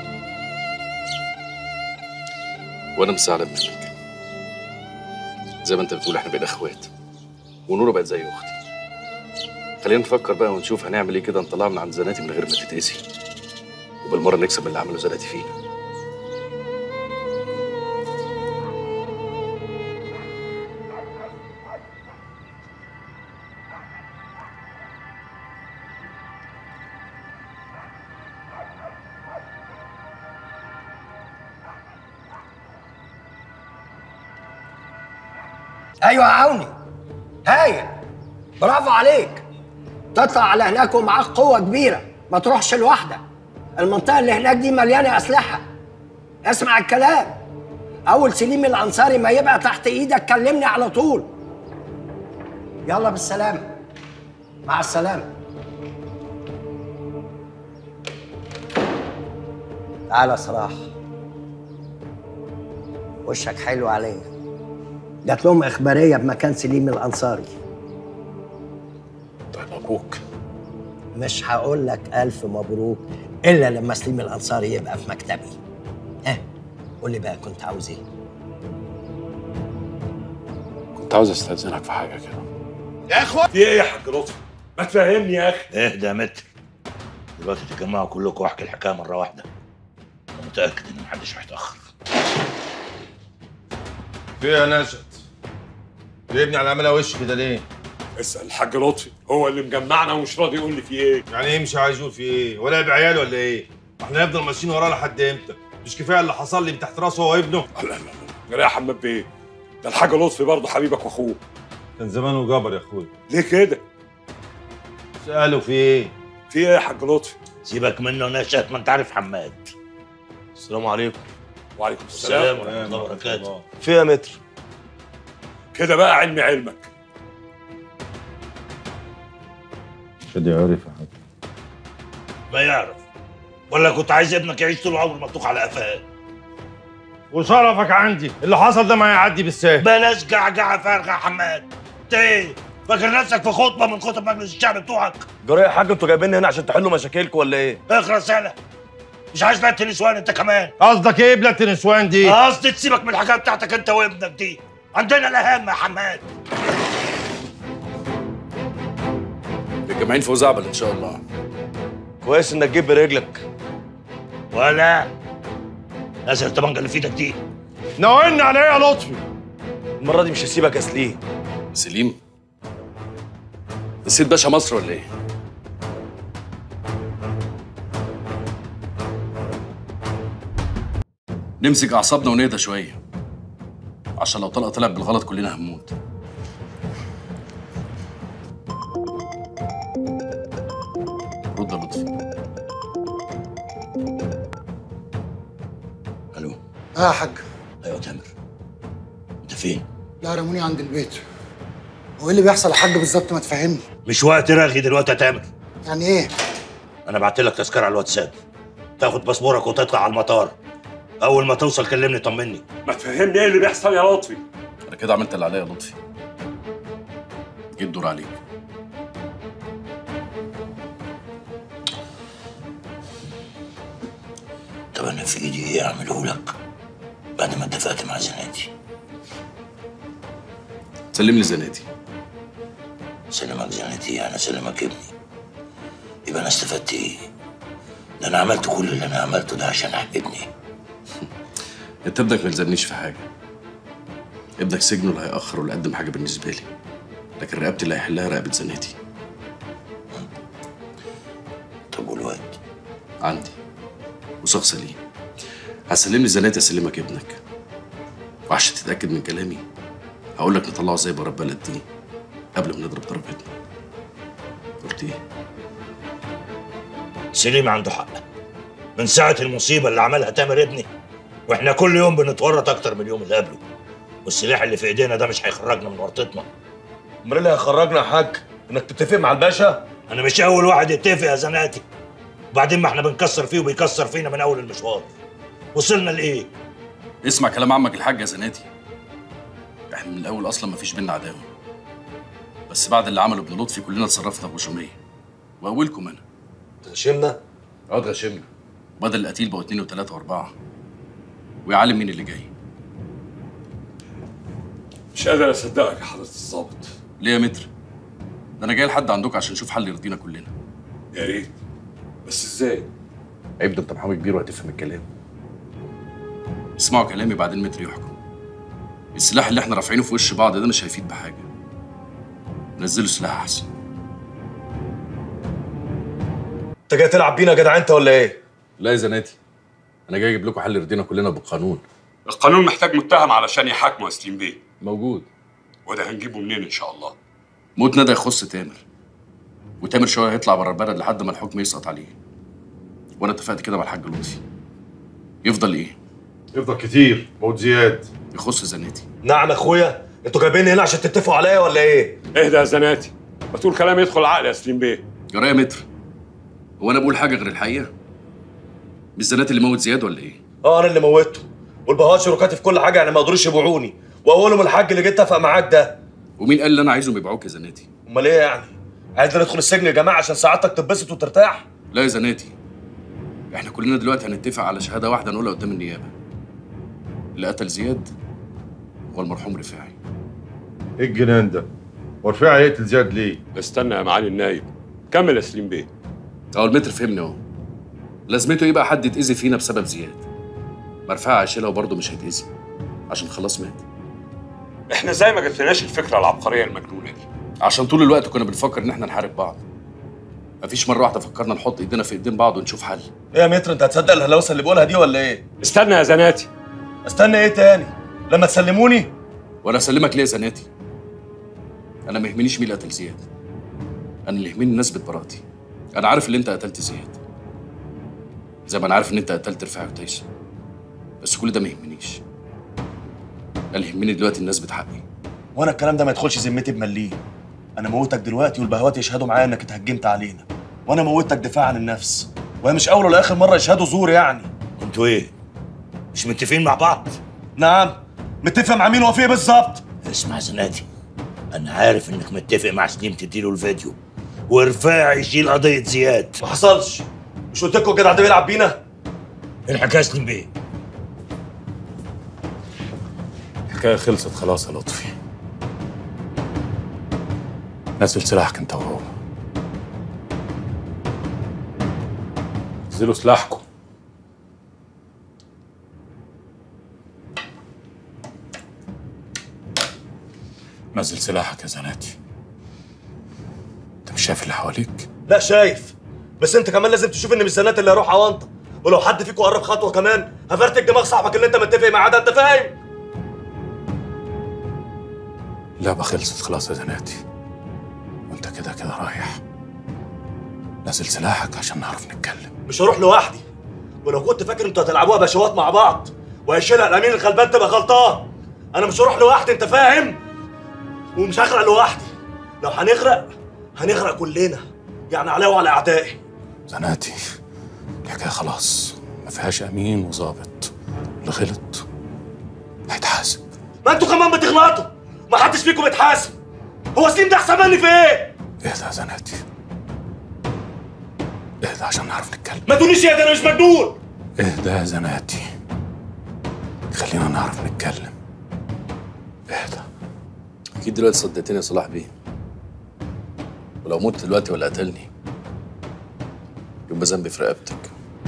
وانا مش زعلان منك زي ما انت بتقول احنا بقينا اخوات ونورة بقت زي اختي خلينا نفكر بقى ونشوف هنعمل ايه كده نطلعها من عند زناتي من غير ما تتأذي وبالمره نكسب من اللي عمله زناتي فينا ايوه يا عوني هايل برافو عليك تطلع على هناك ومعاك قوه كبيره ما تروحش لوحدك المنطقه اللي هناك دي مليانه اسلحه اسمع الكلام اول سليم الانصاري ما يبقى تحت ايدك كلمني على طول يلا بالسلامه مع السلامه تعالى صلاح وشك حلو عليا جات لهم اخباريه بمكان سليم الانصاري طيب ابوك مش هقول لك الف مبروك الا لما سليم الانصاري يبقى في مكتبي ها قول لي بقى كنت عاوز ايه كنت عاوز استاذنك في حاجه كده يا اخوان في ايه يا حاج لطفي؟ ما تفهمني يا اخي اهدى يا متر دلوقتي تتجمعوا كلكم واحكي الحكايه مره واحده انا متاكد ان محدش هيتاخر في إيه يا نشأت جايبني على عملها وش كده ليه؟ اسال الحاج لطفي هو اللي مجمعنا ومش راضي يقول لي في ايه يعني ايه مش عايز يقول في ايه؟ ولا يبقى عيال ولا ايه؟ احنا هنفضل ماشيين وراه لحد امتى؟ مش كفايه اللي حصل لي من تحت راسه هو وابنه؟ لا لا لا يا حماد بيه ده الحاج لطفي برضه حبيبك واخوك كان زمانه جبر يا اخويا ليه كده؟ سأله في ايه؟ في ايه يا حاج لطفي؟ سيبك منه نشأت ما انت عارف حماد السلام عليكم وعليكم السلام ورحمه الله وبركاته في إيه يا متر كده بقى علمي علمك شادي عارف يا حاج ما يعرف ولا كنت عايز ابنك يعيش طول عمره مفتوح على قفاه وشرفك عندي اللي حصل ده ما يعدي بالسهل بلاش جعجعه فارغه يا حماد انت ايه فاكر نفسك في خطبه من خطب مجلس الشعب بتوعك جرى يا حاج انتوا جايبيني هنا عشان تحلوا مشاكلكم ولا ايه؟ اخرس يالا مش عايز بقى نسوان انت كمان قصدك ايه بلاد النسوان دي؟ قصدي تسيبك من الحكايه بتاعتك انت وابنك دي عندنا الاهم يا حماد متجمعين في وزعبل ان شاء الله كويس انك جيب برجلك ولا نازل الطبنجه اللي في ايدك دي ناولنا على ايه يا لطفي؟ المره دي مش هسيبك يا سليم سليم نسيت باشا مصر ولا ايه؟ نمسك اعصابنا ونهدى شويه عشان لو طلقه طلعت بالغلط كلنا هنموت رد يا لطفي الو اه يا حاج ايوه تامر انت فين؟ لا رموني عند البيت هو ايه اللي بيحصل يا حاج بالظبط ما تفهمني مش وقت رغي دلوقتي يا تامر يعني ايه انا بعت لك تذكره على الواتساب تاخد باسبورك وتطلع على المطار اول ما توصل كلمني طمني ما تفهمني ايه اللي بيحصل يا لطفي انا كده عملت اللي عليا يا لطفي جيت دور عليك طب انا في ايدي ايه اعمله لك بعد ما اتفقت مع زناتي سلم لي زناتي سلمك زناتي انا سلمك ابني يبقى انا استفدت ايه ده انا عملت كل اللي انا عملته ده عشان ابني انت ابنك ما يلزمنيش في حاجه ابنك سجنه اللي هيأخر ولا قدم حاجه بالنسبه لي لكن رقبتي اللي هيحلها رقبه زناتي طب والواد عندي وثق سليم هسلم لي زناتي اسلمك ابنك وعشان تتاكد من كلامي هقول لك نطلعه زي بره البلد دي قبل ما نضرب ضربتنا قلت ايه سليم عنده حق من ساعة المصيبة اللي عملها تامر ابني واحنا كل يوم بنتورط اكتر من اليوم اللي قبله والسلاح اللي في ايدينا ده مش هيخرجنا من ورطتنا امال اللي هيخرجنا يا حاج انك تتفق مع الباشا انا مش اول واحد يتفق يا زناتي وبعدين ما احنا بنكسر فيه وبيكسر فينا من اول المشوار وصلنا لايه اسمع كلام عمك الحاج يا زناتي احنا من الاول اصلا مفيش بينا عداوه بس بعد اللي عمله ابن لطفي كلنا اتصرفنا بغشوميه واولكم انا اتغشمنا اه اتغشمنا بدل القتيل بقوا اتنين وتلاته واربعه ويا عالم مين اللي جاي مش قادر اصدقك يا حضره الظابط ليه يا متر ده انا جاي لحد عندكم عشان نشوف حل يرضينا كلنا يا ريت بس ازاي عيب ده انت محامي كبير وهتفهم الكلام اسمعوا كلامي بعدين متر يحكم السلاح اللي احنا رافعينه في وش بعض ده مش هيفيد بحاجه نزلوا سلاح احسن انت جاي تلعب بينا يا جدع انت ولا ايه؟ لا يا زناتي انا جاي اجيب لكم حل يرضينا كلنا بالقانون القانون محتاج متهم علشان يحاكمه يا سليم بيه موجود وده هنجيبه منين ان شاء الله موت ندى يخص تامر وتامر شويه هيطلع بره البلد لحد ما الحكم يسقط عليه وانا اتفقت كده مع الحاج لطفي يفضل ايه يفضل كتير موت زياد يخص زناتي نعم يا اخويا انتوا جايبيني هنا عشان تتفقوا عليا ولا ايه؟ اهدى يا زناتي ما تقول كلام يدخل العقل يا سليم بيه جرايه متر هو انا بقول حاجه غير الحقيقه مش زناتي اللي موت زياد ولا ايه اه انا اللي موتته والبهوات شركاتي في كل حاجه يعني ما قدروش يبيعوني واولهم الحاج اللي جه اتفق معاك ده ومين قال اللي انا عايزهم يبيعوك يا زناتي امال ايه يعني؟ عايزنا ندخل السجن يا جماعه عشان سعادتك تتبسط وترتاح لا يا زناتي احنا كلنا دلوقتي هنتفق على شهاده واحده نقولها قدام النيابه اللي قتل زياد هو المرحوم رفاعي ايه الجنان ده؟ ورفاعي يقتل زياد ليه؟ استنى يا معالي النايب كمل يا سليم بيه اهو المتر فهمني اهو لازمته ايه بقى حد يتاذي فينا بسبب زياد مرفعه هيشيلها وبرضه مش هيتاذي عشان خلاص مات احنا زي ما جاتلناش الفكره العبقريه المجنونه دي عشان طول الوقت كنا بنفكر ان احنا نحارب بعض مفيش مره واحده فكرنا نحط ايدينا في ايدين بعض ونشوف حل ايه يا متر انت هتصدق الهلاوسه اللي بقولها دي ولا ايه استنى يا زناتي استنى ايه تاني لما تسلموني وانا اسلمك ليه يا زناتي انا ما يهمنيش مين اللي قتل زياد انا اللي يهمني الناس براءتي انا عارف ان انت قتلت زياد زي ما انا عارف ان انت قتلت رفاعي وتيسون بس كل ده ما يهمنيش انا اللي يهمني دلوقتي الناس بتحقي وانا الكلام ده ما يدخلش ذمتي بمليه انا موتك دلوقتي والبهوات يشهدوا معايا انك اتهجمت علينا وانا موتك دفاع عن النفس وهي مش اول ولا اخر مره يشهدوا زور يعني انتوا ايه مش متفقين مع بعض نعم متفق مع مين وفيه بالظبط اسمع زناتي انا عارف انك متفق مع سليم تديله الفيديو ورفاعي يشيل قضيه زياد ما حصلش مش قلت لكم الجدع ده بيلعب بينا الحكايه سليم بيه الحكايه خلصت خلاص يا لطفي نزل سلاحك انت وهو نزلوا سلاحكم نزل سلاحك يا زناتي انت مش شايف اللي حواليك لا شايف بس انت كمان لازم تشوف ان مش زنات اللي هروح اوانطه ولو حد فيكم قرب خطوه كمان هفرتك دماغ صاحبك اللي انت متفق معاه ده انت فاهم اللعبة خلصت خلاص يا زناتي وانت كده كده رايح نزل سلاحك عشان نعرف نتكلم مش هروح لوحدي ولو كنت فاكر انتوا هتلعبوها بشوات مع بعض وهيشيلها الامين الغلبان تبقى غلطان انا مش هروح لوحدي انت فاهم ومش هغرق لوحدي لو هنغرق هنغرق كلنا يعني عليا وعلى اعدائي زناتي الحكاية خلاص ما فيهاش امين وظابط اللي غلط هيتحاسب ما انتوا كمان بتغلطوا ما حدش فيكم يتحاسب هو سليم ده احسن مني في ايه اهدى يا زناتي اهدى عشان نعرف نتكلم ما تقوليش يا ده انا مش مجنون اهدى يا زناتي خلينا نعرف نتكلم اهدى اكيد دلوقتي صدقتني يا صلاح بيه ولو مت دلوقتي ولا قتلني يبقى ذنبي في رقبتك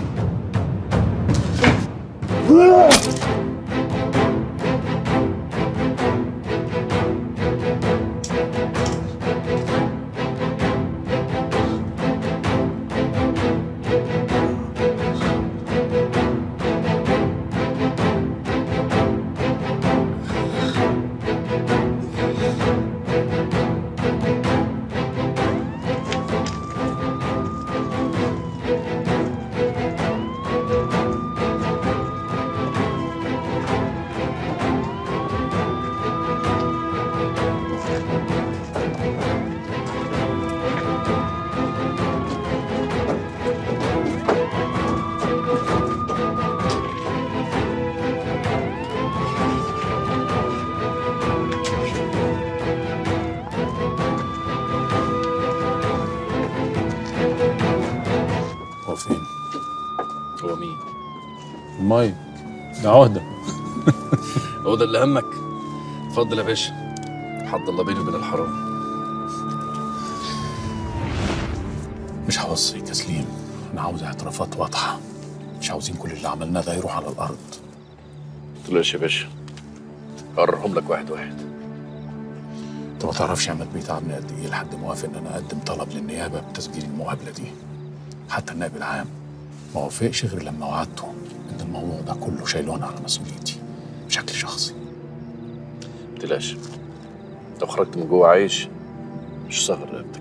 هو فين؟ هو مين؟ المايك ده عهدة هو ده اللي همك اتفضل يا باشا حد الله بيني وبين الحرام مش هوصيك يا سليم انا عاوز اعترافات واضحة مش عاوزين كل اللي عملناه ده يروح على الارض تقولش يا باشا هقررهم لك واحد واحد انت ما تعرفش يا عماد بيه تعبني قد ايه لحد ما وافق ان انا اقدم طلب للنيابه بتسجيل المقابله دي حتى النائب العام ما وافقش غير لما وعدته ان الموضوع ده كله شايله انا على مسؤوليتي بشكل شخصي متقلقش لو خرجت من جوه عايش مش صغر رقبتك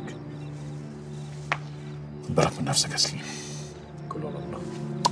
خد بالك من نفسك يا سليم كله على الله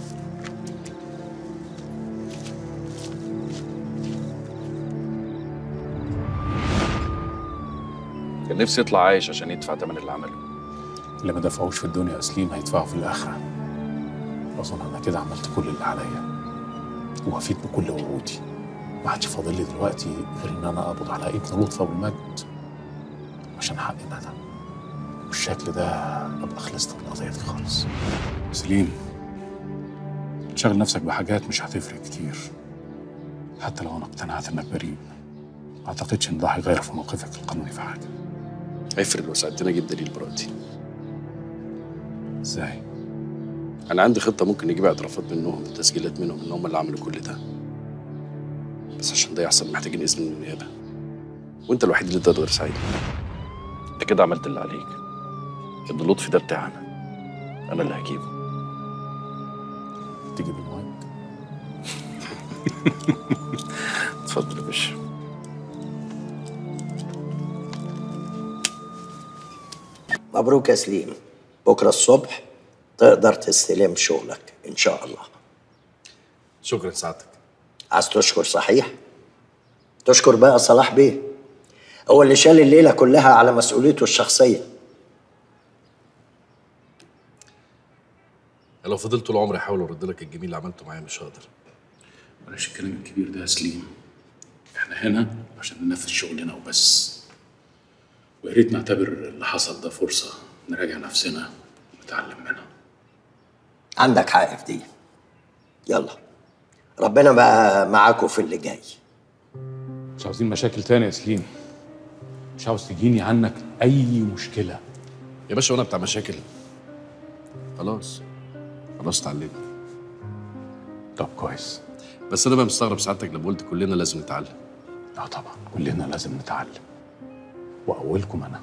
كان نفسي يطلع عايش عشان يدفع ثمن اللي عمله اللي ما دفعوش في الدنيا يا سليم هيدفعوا في الاخره اظن انا كده عملت كل اللي عليا ووفيت بكل وعودي ما عادش فاضل لي دلوقتي غير ان انا اقبض على ابن لطفي ابو المجد عشان حق ندى بالشكل ده ابقى خلصت من القضيه دي خالص سليم تشغل نفسك بحاجات مش هتفرق كتير حتى لو انا اقتنعت انك بريء ما اعتقدش ان ده هيغير في موقفك القانوني في حاجه هيفرق لو ساعدتني اجيب دليل براءتي ازاي؟ انا عندي خطه ممكن نجيب اعترافات منهم وتسجيلات منهم ان هم اللي عملوا كل ده بس عشان ده يحصل محتاجين اذن من النيابه وانت الوحيد اللي تقدر تساعدني انت كده عملت اللي عليك ابن لطفي ده بتاعنا انا اللي هجيبه تيجي بالمايك اتفضل يا باشا مبروك يا سليم بكره الصبح تقدر تستلم شغلك ان شاء الله شكرا سعادتك عايز تشكر صحيح تشكر بقى صلاح بيه هو اللي شال الليله كلها على مسؤوليته الشخصيه لو فضلت طول عمري احاول ارد لك الجميل اللي عملته معايا مش هقدر بلاش الكلام الكبير ده يا سليم احنا هنا عشان ننفذ شغلنا وبس ويا ريت نعتبر اللي حصل ده فرصه نراجع نفسنا ونتعلم منها عندك حق في دي يلا ربنا بقى معاكم في اللي جاي مش عاوزين مشاكل تاني يا سليم مش عاوز تجيني عنك اي مشكله يا باشا وانا بتاع مشاكل خلاص خلاص اتعلمت طب كويس بس انا بقى مستغرب سعادتك لما قلت كلنا لازم نتعلم اه طبعا كلنا لازم نتعلم واولكم انا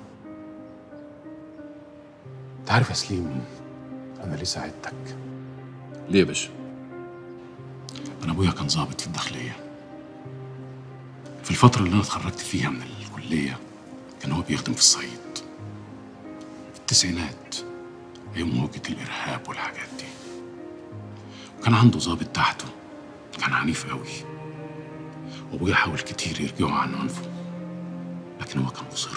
انت عارف يا سليم انا ليه ساعدتك ليه يا باشا انا ابويا كان ضابط في الداخليه في الفتره اللي انا اتخرجت فيها من الكليه كان هو بيخدم في الصعيد في التسعينات ايام موجة الارهاب والحاجات دي وكان عنده ضابط تحته كان عنيف قوي وابويا حاول كتير يرجعه عن عنفه لكن هو كان مصر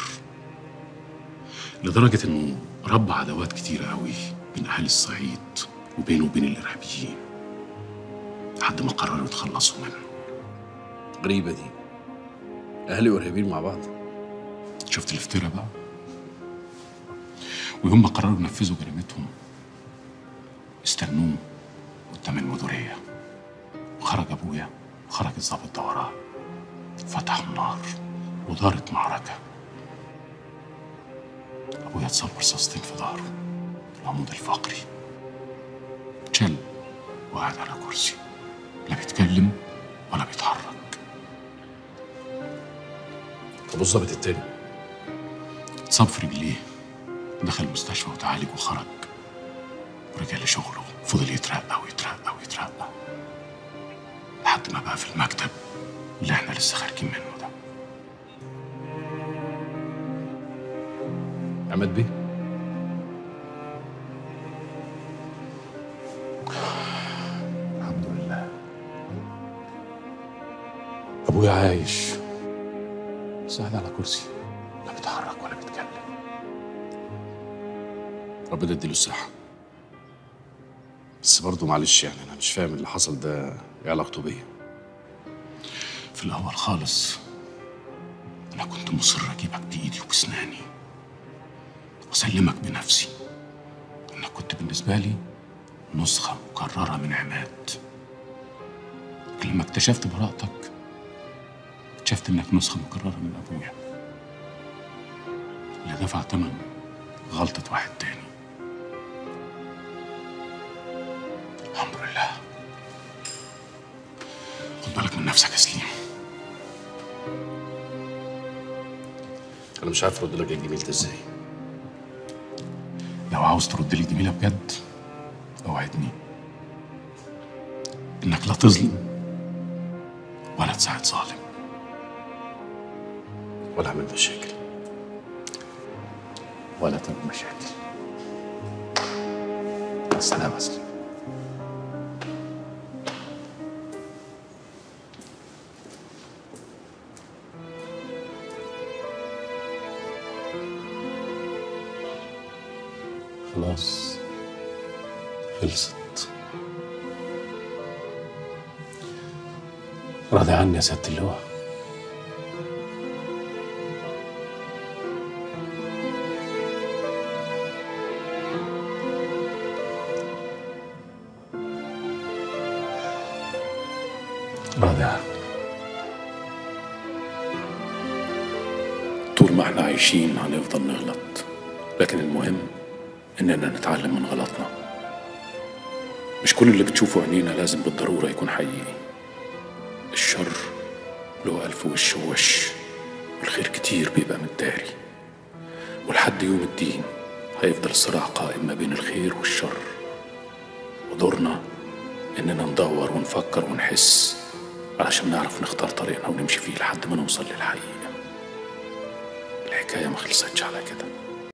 لدرجة انه ربى عداوات كتيرة قوي بين اهالي الصعيد وبينه وبين الارهابيين لحد ما قرروا يتخلصوا منه غريبه دي اهلي وارهابيين مع بعض شفت الافتراء بقى ويوم ما قرروا ينفذوا جريمتهم استنوه قدام المديرية وخرج أبويا وخرج الضابط ده وراه فتحوا النار ودارت معركة أبويا اتصاب برصاصتين في ظهره العمود الفقري اتشل وقعد على كرسي لا بيتكلم ولا بيتحرك طب والظابط التاني اتصاب في رجليه دخل المستشفى وتعالج وخرج ورجع لشغله فضل يترقى ويترقى ويترقى لحد ما بقى في المكتب اللي احنا لسه خارجين منه ده عماد بيه الحمد لله ابويا عايش بس قاعد على كرسي لا بيتحرك ولا بيتكلم ربنا يديله الصحه بس برضه معلش يعني انا مش فاهم اللي حصل ده ايه علاقته بيا في الاول خالص انا كنت مصر اجيبك بايدي وبسناني واسلمك بنفسي انك كنت بالنسبه لي نسخه مكرره من عماد لكن لما اكتشفت براءتك اكتشفت انك نسخه مكرره من ابويا اللي دفع ثمن غلطه واحد تاني الحمد لله خد بالك من نفسك يا سليم انا مش عارف ارد لك الجميل ده ازاي لو عاوز ترد لي جميله بجد اوعدني انك لا تظلم ولا تساعد ظالم ولا اعمل مشاكل ولا تعمل مشاكل مع السلامه يا سليم خلاص خلصت راضي عني يا سيادة اللواء رادع طول ما احنا عايشين هنفضل نغلط لكن المهم اننا نتعلم من غلطنا مش كل اللي بتشوفه عينينا لازم بالضرورة يكون حقيقي الشر له ألف وش ووش والخير كتير بيبقى متداري ولحد يوم الدين هيفضل الصراع قائم ما بين الخير والشر ودورنا إننا ندور ونفكر ونحس علشان نعرف نختار طريقنا ونمشي فيه لحد ما نوصل للحقيقة الحكاية ما خلصتش على كده